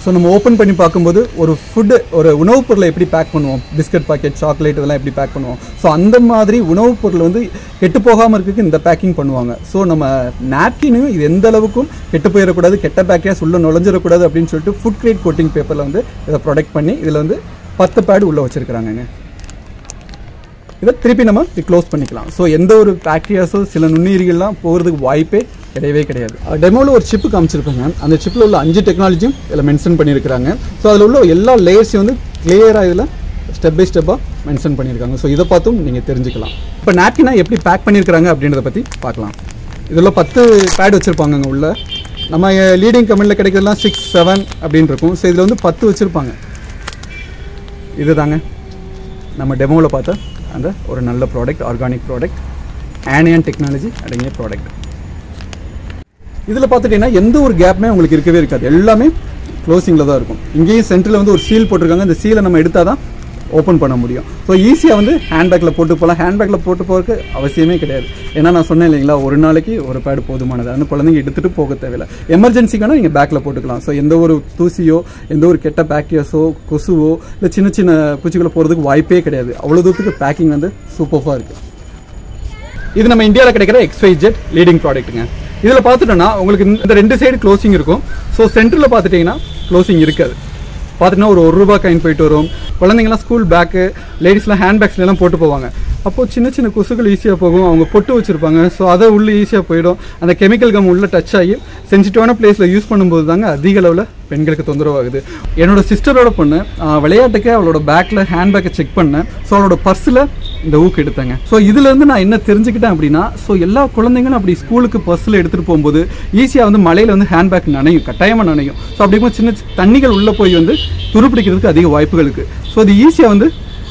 so நம்ம ஓப்பன் பண்ணி பார்க்கும்போது ஒரு ஃபுட்டு ஒரு உணவுப் பொருளை எப்படி பேக் பண்ணுவோம் பிஸ்கட் பாக்கெட் சாக்லேட் இதெல்லாம் எப்படி பேக் பண்ணுவோம் ஸோ அந்த மாதிரி உணவுப் பொருள் வந்து கெட்டு போகாமல் இருக்கிறதுக்கு இந்த பேக்கிங் பண்ணுவாங்க ஸோ நம்ம நாப்கினையும் இது எந்த அளவுக்கும் கெட்டு போயிடக்கூடாது கெட்ட பேக்கேஜ் உள்ள நுழைஞ்சிடக்கூடாது அப்படின்னு சொல்லிட்டு ஃபுட் கிரேட் கோட்டிங் பேப்பரில் வந்து இதை ப்ரொடக்ட் பண்ணி இதில் வந்து பத்து பேட் உள்ளே வச்சுருக்குறாங்கங்க இதை திருப்பி நம்ம க்ளோஸ் பண்ணிக்கலாம் ஸோ எந்த ஒரு பாக்டீரியாஸோ சில நுண்ணுயிரிகள்லாம் போகிறதுக்கு வாய்ப்பே கிடையவே கிடையாது டெமோவில் ஒரு சிப்பு காமிச்சிருப்பாங்க அந்த சிப்பில் உள்ள அஞ்சு டெக்னாலஜியும் இதில் மென்ஷன் பண்ணியிருக்கிறாங்க ஸோ அதில் உள்ள எல்லா லேயர்ஸையும் வந்து கிளியராக இதில் ஸ்டெப் பை ஸ்டெப்பாக மென்ஷன் பண்ணியிருக்காங்க ஸோ இதை பார்த்தும் நீங்கள் தெரிஞ்சுக்கலாம் இப்போ நாப்கினா எப்படி பேக் பண்ணியிருக்கிறாங்க அப்படின்றத பற்றி பார்க்கலாம் இதில் பத்து பேட் வச்சுருப்பாங்கங்க உள்ள நம்ம லீடிங் கமெண்டில் கிடைக்கிறதுலாம் சிக்ஸ் செவன் அப்படின்னு இருக்கும் ஸோ இதில் வந்து பத்து வச்சுருப்பாங்க இதுதாங்க நம்ம டெமோவில் பார்த்த அந்த ஒரு நல்ல product organic product anion technology அடங்கிய ப்ராடக்ட் இதில் பார்த்துட்டிங்கன்னா எந்த ஒரு கேப்புமே உங்களுக்கு இருக்கவே இருக்காது எல்லாமே க்ளோசிங்கில் தான் இருக்கும் இங்கேயும் சென்டரில் வந்து ஒரு சீல் போட்டிருக்காங்க இந்த சீலை நம்ம எடுத்தால் தான் ஓப்பன் பண்ண முடியும் ஸோ ஈஸியாக வந்து ஹேண்ட்பேக்கில் போட்டு போகலாம் ஹேண்ட்பேக்கில் போட்டு போகிறதுக்கு அவசியமே கிடையாது ஏன்னா நான் சொன்னேன் இல்லைங்களா ஒரு நாளைக்கு ஒரு பேடு போதுமானது அந்த குழந்தைங்க எடுத்துகிட்டு போக தேவையில்லை எமர்ஜென்சிக்கான நீங்கள் பேக்கில் போட்டுக்கலாம் ஸோ எந்த ஒரு தூசியோ எந்த ஒரு கெட்ட பாக்டீரியாஸோ கொசுவோ இல்லை சின்ன சின்ன பூச்சிகளை போகிறதுக்கு வாய்ப்பே கிடையாது அவ்வளோ தூரத்துக்கு பேக்கிங் வந்து சூப்பராக இருக்குது இது நம்ம இந்தியாவில் கிடைக்கிற எக்ஸ்வை ஜெட் லீடிங் ப்ராடக்ட்டுங்க இதில் பார்த்துட்டோன்னா உங்களுக்கு இந்த ரெண்டு சைடு க்ளோசிங் இருக்கும் ஸோ சென்டரில் பார்த்துட்டிங்கன்னா க்ளோசிங் இருக்காது பார்த்துட்டோன்னா ஒரு ஒரு ரூபா காயின் போயிட்டு வரும் குழந்தைங்கலாம் ஸ்கூல் பேக்கு லேடிஸ்லாம் ஹேண்ட் பேக்ஸ்லாம் போட்டு போவாங்க அப்போது சின்ன சின்ன கொசுகள் ஈஸியாக போகும் அவங்க பொட்டு வச்சுருப்பாங்க ஸோ அதை உள்ளே ஈஸியாக போயிடும் அந்த கெமிக்கல் கம் உள்ளே டச் ஆகி சென்சிட்டிவான பிளேஸில் யூஸ் பண்ணும்போது தாங்க அதிக அளவில் பெண்களுக்கு தொந்தரவாகுது என்னோட சிஸ்டரோட பொண்ணு ஆஹ், விளையாட்டுக்கு அவளோட பேக்கில் ஹேண்ட் பேக்கை செக் பண்ணேன் ஸோ அவளோட பர்ஸில் இந்த ஊக்கு எடுத்தாங்க ஸோ இதுலேருந்து நான் என்ன தெரிஞ்சுக்கிட்டேன் அப்படின்னா ஸோ எல்லா குழந்தைங்களும் அப்படி ஸ்கூலுக்கு பர்ஸில் எடுத்துகிட்டு போகும்போது ஈஸியாக வந்து மழையில் வந்து ஹேண்ட் பேக் நனையும் கட்டாயமாக நனையும் ஸோ அப்படிங்கும்போது சின்ன சின்ன தண்ணிகள் உள்ளே போய் வந்து துருப்பிடிக்கிறதுக்கு அதிக வாய்ப்புகள் இருக்குது ஸோ அது ஈஸியாக வந்து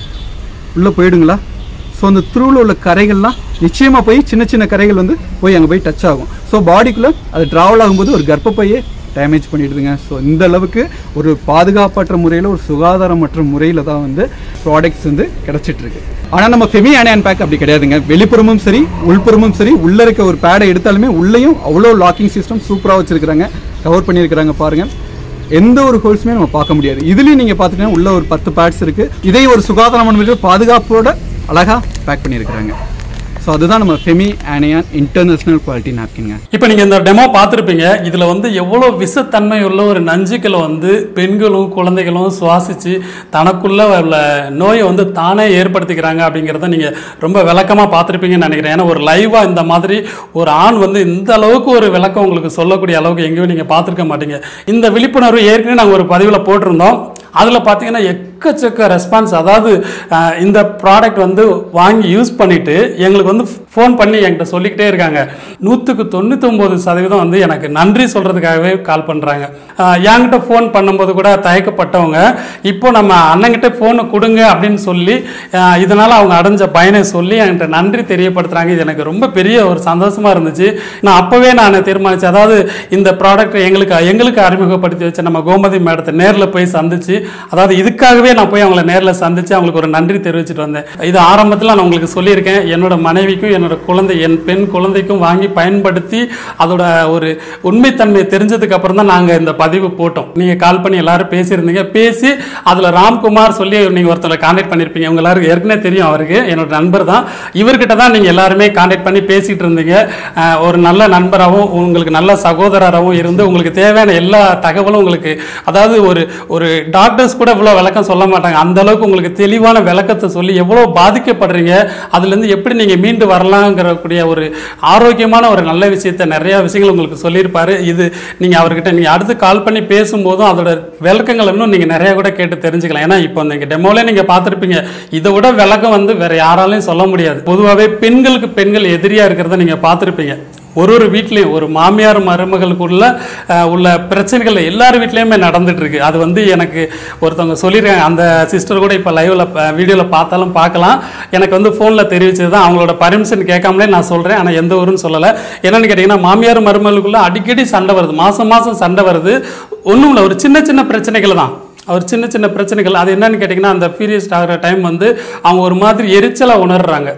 உள்ளே போயிடுங்களா ஸோ அந்த த்ரூவில் உள்ள கரைகள்லாம் நிச்சயமாக போய் சின்ன சின்ன கரைகள் வந்து போய் அங்கே போய் டச் ஆகும் ஸோ பாடிக்குள்ளே அது ட்ராவல் ஆகும்போது ஒரு கர்ப்பப்பையே டேமேஜ் பண்ணிடுதுங்க ஸோ இந்த அளவுக்கு ஒரு பாதுகாப்பற்ற முறையில் ஒரு சுகாதாரமற்ற முறையில் தான் வந்து ப்ராடக்ட்ஸ் வந்து கிடச்சிட்டு இருக்கு ஆனால் நம்ம ஃபெமி ஆனியன் பேக் அப்படி கிடையாதுங்க வெளிப்புறமும் சரி உள்புறமும் சரி உள்ளே இருக்க ஒரு பேடை எடுத்தாலுமே உள்ளேயும் அவ்வளோ லாக்கிங் சிஸ்டம் சூப்பராக வச்சிருக்கிறாங்க கவர் பண்ணியிருக்கிறாங்க பாருங்கள் எந்த ஒரு ஹோல்ஸுமே நம்ம பார்க்க முடியாது இதுலயும் நீங்க பாத்துட்டீங்கன்னா உள்ள ஒரு பத்து பேட்ஸ் இருக்கு இதையும் ஒரு சுகாதாரமான முறையில் பாதுகாப்போட அழகா பேக் பண்ணியிருக்கிறாங்க ஸோ அதுதான் நம்ம ஃபெமி ஆனியான் இன்டர்நேஷனல் குவாலிட்டி நாப்கின்ங்க இப்போ நீங்கள் இந்த டெமோ பார்த்துருப்பீங்க இதில் வந்து எவ்வளோ விஷத்தன்மை உள்ள ஒரு நஞ்சுக்களை வந்து பெண்களும் குழந்தைகளும் சுவாசித்து தனக்குள்ள உள்ள நோயை வந்து தானே ஏற்படுத்திக்கிறாங்க அப்படிங்கிறத நீங்கள் ரொம்ப விளக்கமாக பார்த்துருப்பீங்கன்னு நினைக்கிறேன் ஏன்னா ஒரு லைவாக இந்த மாதிரி ஒரு ஆண் வந்து இந்த அளவுக்கு ஒரு விளக்கம் உங்களுக்கு சொல்லக்கூடிய அளவுக்கு எங்கேயும் நீங்கள் பார்த்துருக்க மாட்டீங்க இந்த விழிப்புணர்வு ஏற்கனவே நாங்கள் ஒரு பதிவில் போட்டிருந்தோம் அதில் பார்த்தீங்கன்னா எக்கச்சக்க ரெஸ்பான்ஸ் அதாவது அஹ், இந்த ப்ராடக்ட் வந்து வாங்கி யூஸ் பண்ணிட்டு எங்களுக்கு வந்து ஃபோன் பண்ணி என்கிட்ட சொல்லிக்கிட்டே இருக்காங்க நூற்றுக்கு தொண்ணூத்தொம்பது சதவீதம் வந்து எனக்கு நன்றி சொல்கிறதுக்காகவே கால் பண்ணுறாங்க என்கிட்ட ஃபோன் பண்ணும்போது கூட தயக்கப்பட்டவங்க இப்போ நம்ம அண்ணங்கிட்ட ஃபோனை கொடுங்க அப்படின்னு சொல்லி அஹ், இதனால் அவங்க அடைஞ்ச பயனை சொல்லி என்கிட்ட நன்றி தெரியப்படுத்துகிறாங்க இது எனக்கு ரொம்ப பெரிய ஒரு சந்தோஷமாக இருந்துச்சு நான் அப்போவே நான் தீர்மானித்தேன் அதாவது இந்த ப்ராடக்ட் எங்களுக்கு எங்களுக்கு அறிமுகப்படுத்தி வச்ச நம்ம கோமதி மேடத்தை நேரில் போய் சந்திச்சு அதாவது இதுக்காகவே நான் போய் அவங்கள நேரில் சந்திச்சு அவங்களுக்கு ஒரு நன்றி தெரிவிச்சிட்டு வந்தேன் இது ஆரம்பத்தில் நான் உங்களுக்கு சொல்லியிருக்கேன் என்னோட மனைவிக்கும் என்னோட குழந்தை என் பெண் குழந்தைக்கும் வாங்கி பயன்படுத்தி அதோட ஒரு உண்மைத்தன்மையை தெரிஞ்சதுக்கு அப்புறம் தான் நாங்கள் இந்த பதிவு போட்டோம் நீங்கள் கால் பண்ணி எல்லாரும் பேசியிருந்தீங்க பேசி அதில் ராம்குமார் சொல்லி நீங்கள் ஒருத்தரை கான்டாக்ட் பண்ணியிருப்பீங்க உங்க எல்லாருக்கும் ஏற்கனவே தெரியும் அவருக்கு என்னோட நண்பர் தான் இவர்கிட்ட தான் நீங்கள் எல்லாருமே கான்டாக்ட் பண்ணி பேசிட்டு இருந்தீங்க அஹ் ஒரு நல்ல நண்பராகவும் உங்களுக்கு நல்ல சகோதரராகவும் இருந்து உங்களுக்கு தேவையான எல்லா தகவலும் உங்களுக்கு அதாவது ஒரு ஒரு டாக்டர்ஸ் கூட இவ்வளோ விளக்கம் சொல்ல மாட்டாங்க அந்த அளவுக்கு உங்களுக்கு தெளிவான விளக்கத்தை சொல்லி எவ்வளோ பாதிக்கப்படுறீங்க அதுலேருந்து எப்படி நீங்கள் மீண்டு வரலாங்கிறக்கூடிய ஒரு ஆரோக்கியமான ஒரு நல்ல விஷயத்தை நிறைய விஷயங்கள் உங்களுக்கு சொல்லியிருப்பாரு இது நீங்கள் அவர்கிட்ட நீங்கள் அடுத்து கால் பண்ணி பேசும்போதும் அதோட விளக்கங்கள் இன்னும் நீங்கள் நிறைய கூட கேட்டு தெரிஞ்சுக்கலாம் ஏன்னா இப்போ நீங்கள் டெமோலே நீங்கள் பார்த்துருப்பீங்க இதை விட விளக்கம் வந்து வேற யாராலையும் சொல்ல முடியாது பொதுவாகவே பெண்களுக்கு பெண்கள் எதிரியாக இருக்கிறத நீங்கள் பார்த்துருப்பீங்க ஒரு ஒரு வீட்லேயும் ஒரு மாமியார் மருமகளுக்குள்ள அஹ், உள்ள பிரச்சனைகள் எல்லார் வீட்லேயுமே நடந்துட்டு இருக்கு அது வந்து எனக்கு ஒருத்தவங்க சொல்லியிருக்காங்க அந்த சிஸ்டர் கூட இப்போ லைவில் வீடியோவில் பார்த்தாலும் பார்க்கலாம் எனக்கு வந்து ஃபோனில் தெரிவிச்சது தான் அவங்களோட பர்மிஷன் கேட்காமலே நான் சொல்கிறேன் ஆனால் எந்த ஊருன்னு சொல்லலை என்னன்னு கேட்டிங்கன்னா மாமியார் மருமகளுக்குள்ள அடிக்கடி சண்டை வருது மாதம் மாதம் சண்டை வருது ஒன்றும் இல்லை ஒரு சின்ன சின்ன பிரச்சனைகள் தான் ஒரு சின்ன சின்ன பிரச்சனைகள் அது என்னன்னு கேட்டிங்கன்னா அந்த பீரியட்ஸ் ஆகிற டைம் வந்து அவங்க ஒரு மாதிரி எரிச்சலாக உணர்றாங்க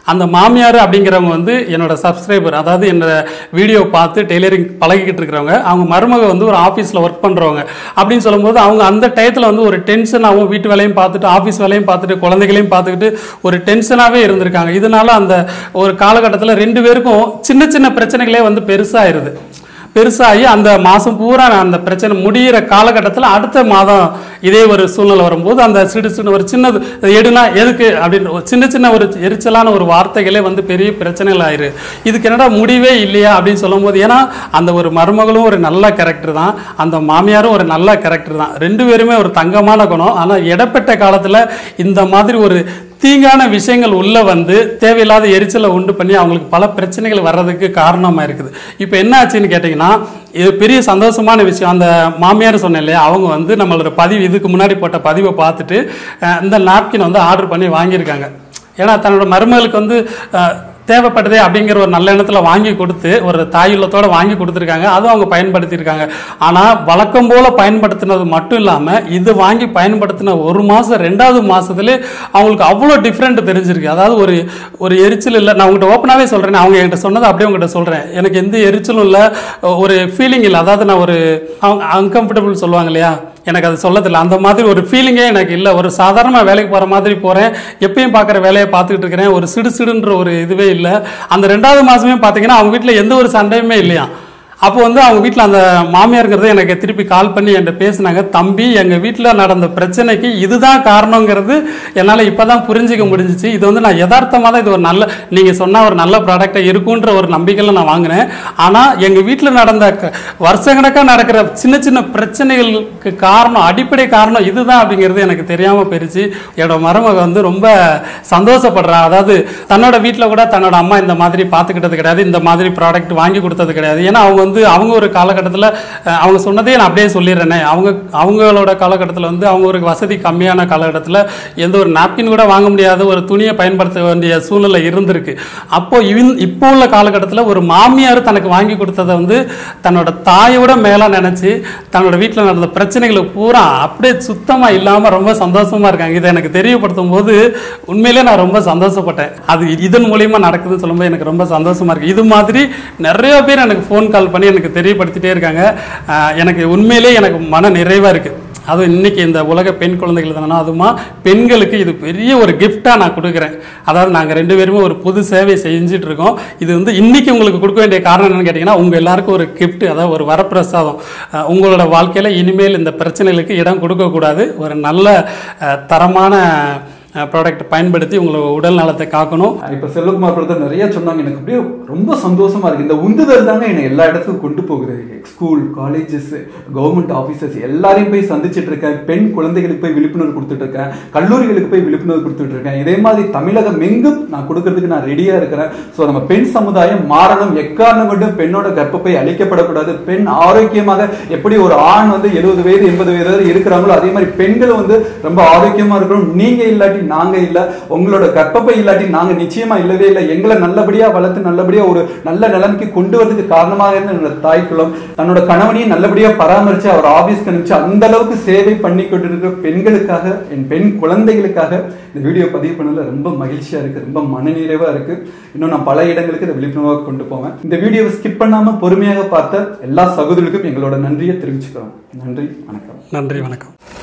அந்த மாமியார் அப்படிங்கிறவங்க வந்து என்னோட சப்ஸ்கிரைபர் அதாவது என்னோட வீடியோ பார்த்து டெய்லரிங் பழகிக்கிட்டு இருக்கிறவங்க அவங்க மருமக வந்து ஒரு ஆஃபீஸில் ஒர்க் பண்ணுறவங்க அப்படின்னு சொல்லும்போது அவங்க அந்த டயத்தில் வந்து ஒரு டென்ஷனாகவும் வீட்டு வேலையும் பார்த்துட்டு ஆஃபீஸ் வேலையும் பார்த்துட்டு குழந்தைகளையும் பார்த்துக்கிட்டு ஒரு டென்ஷனாகவே இருந்திருக்காங்க இதனால அந்த ஒரு காலகட்டத்தில் ரெண்டு பேருக்கும் சின்ன சின்ன பிரச்சனைகளே வந்து பெருசாயிருது பெருசாகி அந்த மாதம் பூரா அந்த பிரச்சனை முடியிற காலகட்டத்தில் அடுத்த மாதம் இதே ஒரு சூழ்நிலை வரும்போது அந்த சிடு சின்ன ஒரு சின்னது எடுனா எதுக்கு அப்படின்னு ஒரு சின்ன சின்ன ஒரு எரிச்சலான ஒரு வார்த்தைகளே வந்து பெரிய பிரச்சனைகள் ஆயிரு இதுக்கு என்னடா முடிவே இல்லையா அப்படின்னு சொல்லும்போது ஏன்னா அந்த ஒரு மருமகளும் ஒரு நல்ல கேரக்டர் தான் அந்த மாமியாரும் ஒரு நல்ல கேரக்டர் தான் ரெண்டு பேருமே ஒரு தங்கமான குணம் ஆனால் இடப்பட்ட காலத்தில் இந்த மாதிரி ஒரு தீங்கான விஷயங்கள் உள்ள வந்து தேவையில்லாத எரிச்சலை உண்டு பண்ணி அவங்களுக்கு பல பிரச்சனைகள் வர்றதுக்கு காரணமாக இருக்குது இப்போ என்ன ஆச்சுன்னு கேட்டிங்கன்னா இது பெரிய சந்தோஷமான விஷயம் அந்த மாமியார் சொன்னேன் இல்லையா அவங்க வந்து நம்மளோட பதிவு இதுக்கு முன்னாடி போட்ட பதிவை பார்த்துட்டு அஹ், இந்த நாப்கின் வந்து ஆர்டர் பண்ணி வாங்கியிருக்காங்க ஏன்னா தன்னோட மருமகளுக்கு வந்து அஹ், தேவைப்படுதே அப்படிங்கிற ஒரு நல்ல எண்ணத்தில் வாங்கி கொடுத்து ஒரு தாயுள்ளத்தோட வாங்கி கொடுத்துருக்காங்க அதுவும் அவங்க பயன்படுத்தியிருக்காங்க ஆனால் வழக்கம் போல் பயன்படுத்தினது மட்டும் இல்லாமல் இது வாங்கி பயன்படுத்தின ஒரு மாதம் ரெண்டாவது மாதத்துலேயே அவங்களுக்கு அவ்வளோ டிஃப்ரெண்ட் தெரிஞ்சிருக்கு அதாவது ஒரு ஒரு எரிச்சல் இல்லை நான் உங்கள்கிட்ட ஓப்பனாகவே சொல்கிறேன் அவங்க என்கிட்ட சொன்னதை அப்படியே உங்கள்கிட்ட சொல்கிறேன் எனக்கு எந்த எரிச்சலும் இல்லை ஒரு ஃபீலிங் இல்லை அதாவது நான் ஒரு அன்கம்ஃபர்டபுள் சொல்லுவாங்க இல்லையா எனக்கு அது சொல்ல தெரியல அந்த மாதிரி ஒரு ஃபீலிங்கே எனக்கு இல்லை ஒரு சாதாரண வேலைக்கு போகிற மாதிரி போகிறேன் எப்பயும் பார்க்குற வேலையை பார்த்துக்கிட்டு இருக்கிறேன் ஒரு சிடு சிடுன்ற ஒரு இதுவே இல்லை அந்த ரெண்டாவது மாதமே பார்த்தீங்கன்னா அவங்க வீட்டில் எந்த ஒரு சண்டையுமே இல்லையா அப்போ வந்து அவங்க வீட்டில் அந்த மாமியாருங்கிறத எனக்கு திருப்பி கால் பண்ணி என்கிட்ட பேசினாங்க தம்பி எங்கள் வீட்டில் நடந்த பிரச்சனைக்கு இதுதான் காரணங்கிறது என்னால் இப்போ தான் புரிஞ்சிக்க முடிஞ்சிச்சு இது வந்து நான் யதார்த்தமாக தான் இது ஒரு நல்ல நீங்கள் சொன்ன ஒரு நல்ல ப்ராடக்டாக இருக்குன்ற ஒரு நம்பிக்கையில் நான் வாங்கினேன் ஆனால் எங்கள் வீட்டில் நடந்த க- வருஷக்கணக்காக நடக்கிற சின்ன சின்ன பிரச்சனைகளுக்கு காரணம் அடிப்படை காரணம் இதுதான் அப்படிங்கிறது எனக்கு தெரியாமல் போயிருச்சு என்னோட மருமக வந்து ரொம்ப சந்தோஷப்படுறா அதாவது தன்னோட வீட்டில் கூட தன்னோட அம்மா இந்த மாதிரி பார்த்துக்கிட்டது கிடையாது இந்த மாதிரி ப்ராடக்ட் வாங்கி கொடுத்தது கிடையாது ஏன்னா அவங்க வந்து அவங்க ஒரு காலகட்டத்தில் அவங்க சொன்னதே நான் அப்படியே சொல்லிடுறேனே அவங்க அவங்களோட காலகட்டத்தில் வந்து அவங்க ஒரு வசதி கம்மியான காலகட்டத்தில் எந்த ஒரு நாப்கின் கூட வாங்க முடியாத ஒரு துணியை பயன்படுத்த வேண்டிய சூழ்நிலை இருந்திருக்கு அப்போ இவன் இப்போ உள்ள காலகட்டத்தில் ஒரு மாமியார் தனக்கு வாங்கி கொடுத்ததை வந்து தன்னோட தாயோட மேலே நினச்சி தன்னோட வீட்டில் நடந்த பிரச்சனைகளை பூரா அப்படியே சுத்தமாக இல்லாமல் ரொம்ப சந்தோஷமா இருக்காங்க இதை எனக்கு தெரியப்படுத்தும் போது உண்மையிலே நான் ரொம்ப சந்தோஷப்பட்டேன் அது இதன் மூலியமா நடக்குதுன்னு சொல்லும்போது எனக்கு ரொம்ப சந்தோஷமா இருக்கு இது மாதிரி நிறைய பேர் எனக்கு ஃபோன் கால் பண்ணி எனக்கு தெரியப்படுத்திட்டே இருக்காங்க ஆஹ் எனக்கு உண்மையிலே எனக்கு மன நிறைவா இருக்கு அதுவும் இன்னைக்கு இந்த உலக பெண் குழந்தைகள் தானே அதுமா பெண்களுக்கு இது பெரிய ஒரு கிஃப்டாக நான் கொடுக்குறேன் அதாவது நாங்கள் ரெண்டு பேருமே ஒரு புது சேவை செஞ்சுட்டு இருக்கோம் இது வந்து இன்னைக்கு உங்களுக்கு கொடுக்க வேண்டிய காரணம் என்னன்னு கேட்டிங்கன்னா உங்கள் எல்லாருக்கும் ஒரு gift அதாவது ஒரு வரப்பிரசாதம் அஹ் உங்களோட வாழ்க்கையில் இனிமேல் இந்த பிரச்சனைகளுக்கு இடம் கொடுக்கக்கூடாது ஒரு நல்ல அஹ், தரமான ப்ராடக்ட் பயன்படுத்தி உங்களோட உடல் நலத்தை காக்கணும் இப்ப செல்வகுமார் பிரதர் நிறைய சொன்னாங்க எனக்கு அப்படியே ரொம்ப சந்தோஷமா இருக்கு இந்த உந்துதல் தாங்க என்னை எல்லா இடத்துக்கும் கொண்டு போகுது ஸ்கூல் காலேஜஸ் கவர்மெண்ட் ஆபீசர்ஸ் எல்லாரையும் போய் சந்திச்சிட்டு இருக்கேன் பெண் குழந்தைகளுக்கு போய் விழிப்புணர்வு கொடுத்துட்டு இருக்கேன் கல்லூரிகளுக்கு போய் விழிப்புணர்வு கொடுத்துட்டு இருக்கேன் இதே மாதிரி தமிழகம் எங்கும் நான் கொடுக்கறதுக்கு நான் ரெடியா இருக்கிறேன் ஸோ நம்ம பெண் சமுதாயம் மாறணும் எக்காரணம் கொண்டும் பெண்ணோட கர்ப்பப்பை அழிக்கப்படக்கூடாது பெண் ஆரோக்கியமாக எப்படி ஒரு ஆண் வந்து எழுபது வயது எண்பது வயது வரை இருக்கிறாங்களோ அதே மாதிரி பெண்கள் வந்து ரொம்ப ஆரோக்கியமா இருக்கணும் நீங்க இல்லாட்டி நாங்க இல்ல உங்களோட கர்ப்பப்பை இல்லாட்டி நாங்க நிச்சயமா இல்லவே இல்லை எங்களை நல்லபடியா வளர்த்து நல்லபடியா ஒரு நல்ல நிலைமைக்கு கொண்டு வரதுக்கு காரணமாக இருந்த என்னோட தாய்க்குளம் தன்னோட கணவனையும் நல்லபடியா பராமரிச்சு அவர் ஆபீஸ்க்கு அனுப்பிச்சு அந்த அளவுக்கு சேவை பண்ணி கொண்டிருக்கிற பெண்களுக்காக என் பெண் குழந்தைகளுக்காக இந்த வீடியோ பதிவு பண்ணதுல ரொம்ப மகிழ்ச்சியா இருக்கு ரொம்ப மனநிறைவா இருக்கு இன்னும் நான் பல இடங்களுக்கு இதை விழிப்புணர்வாக கொண்டு போவேன் இந்த வீடியோவை ஸ்கிப் பண்ணாம பொறுமையாக பார்த்த எல்லா சகோதரர்களுக்கும் எங்களோட நன்றியை தெரிவிச்சுக்கிறோம் நன்றி வணக்கம் நன்றி வணக்கம்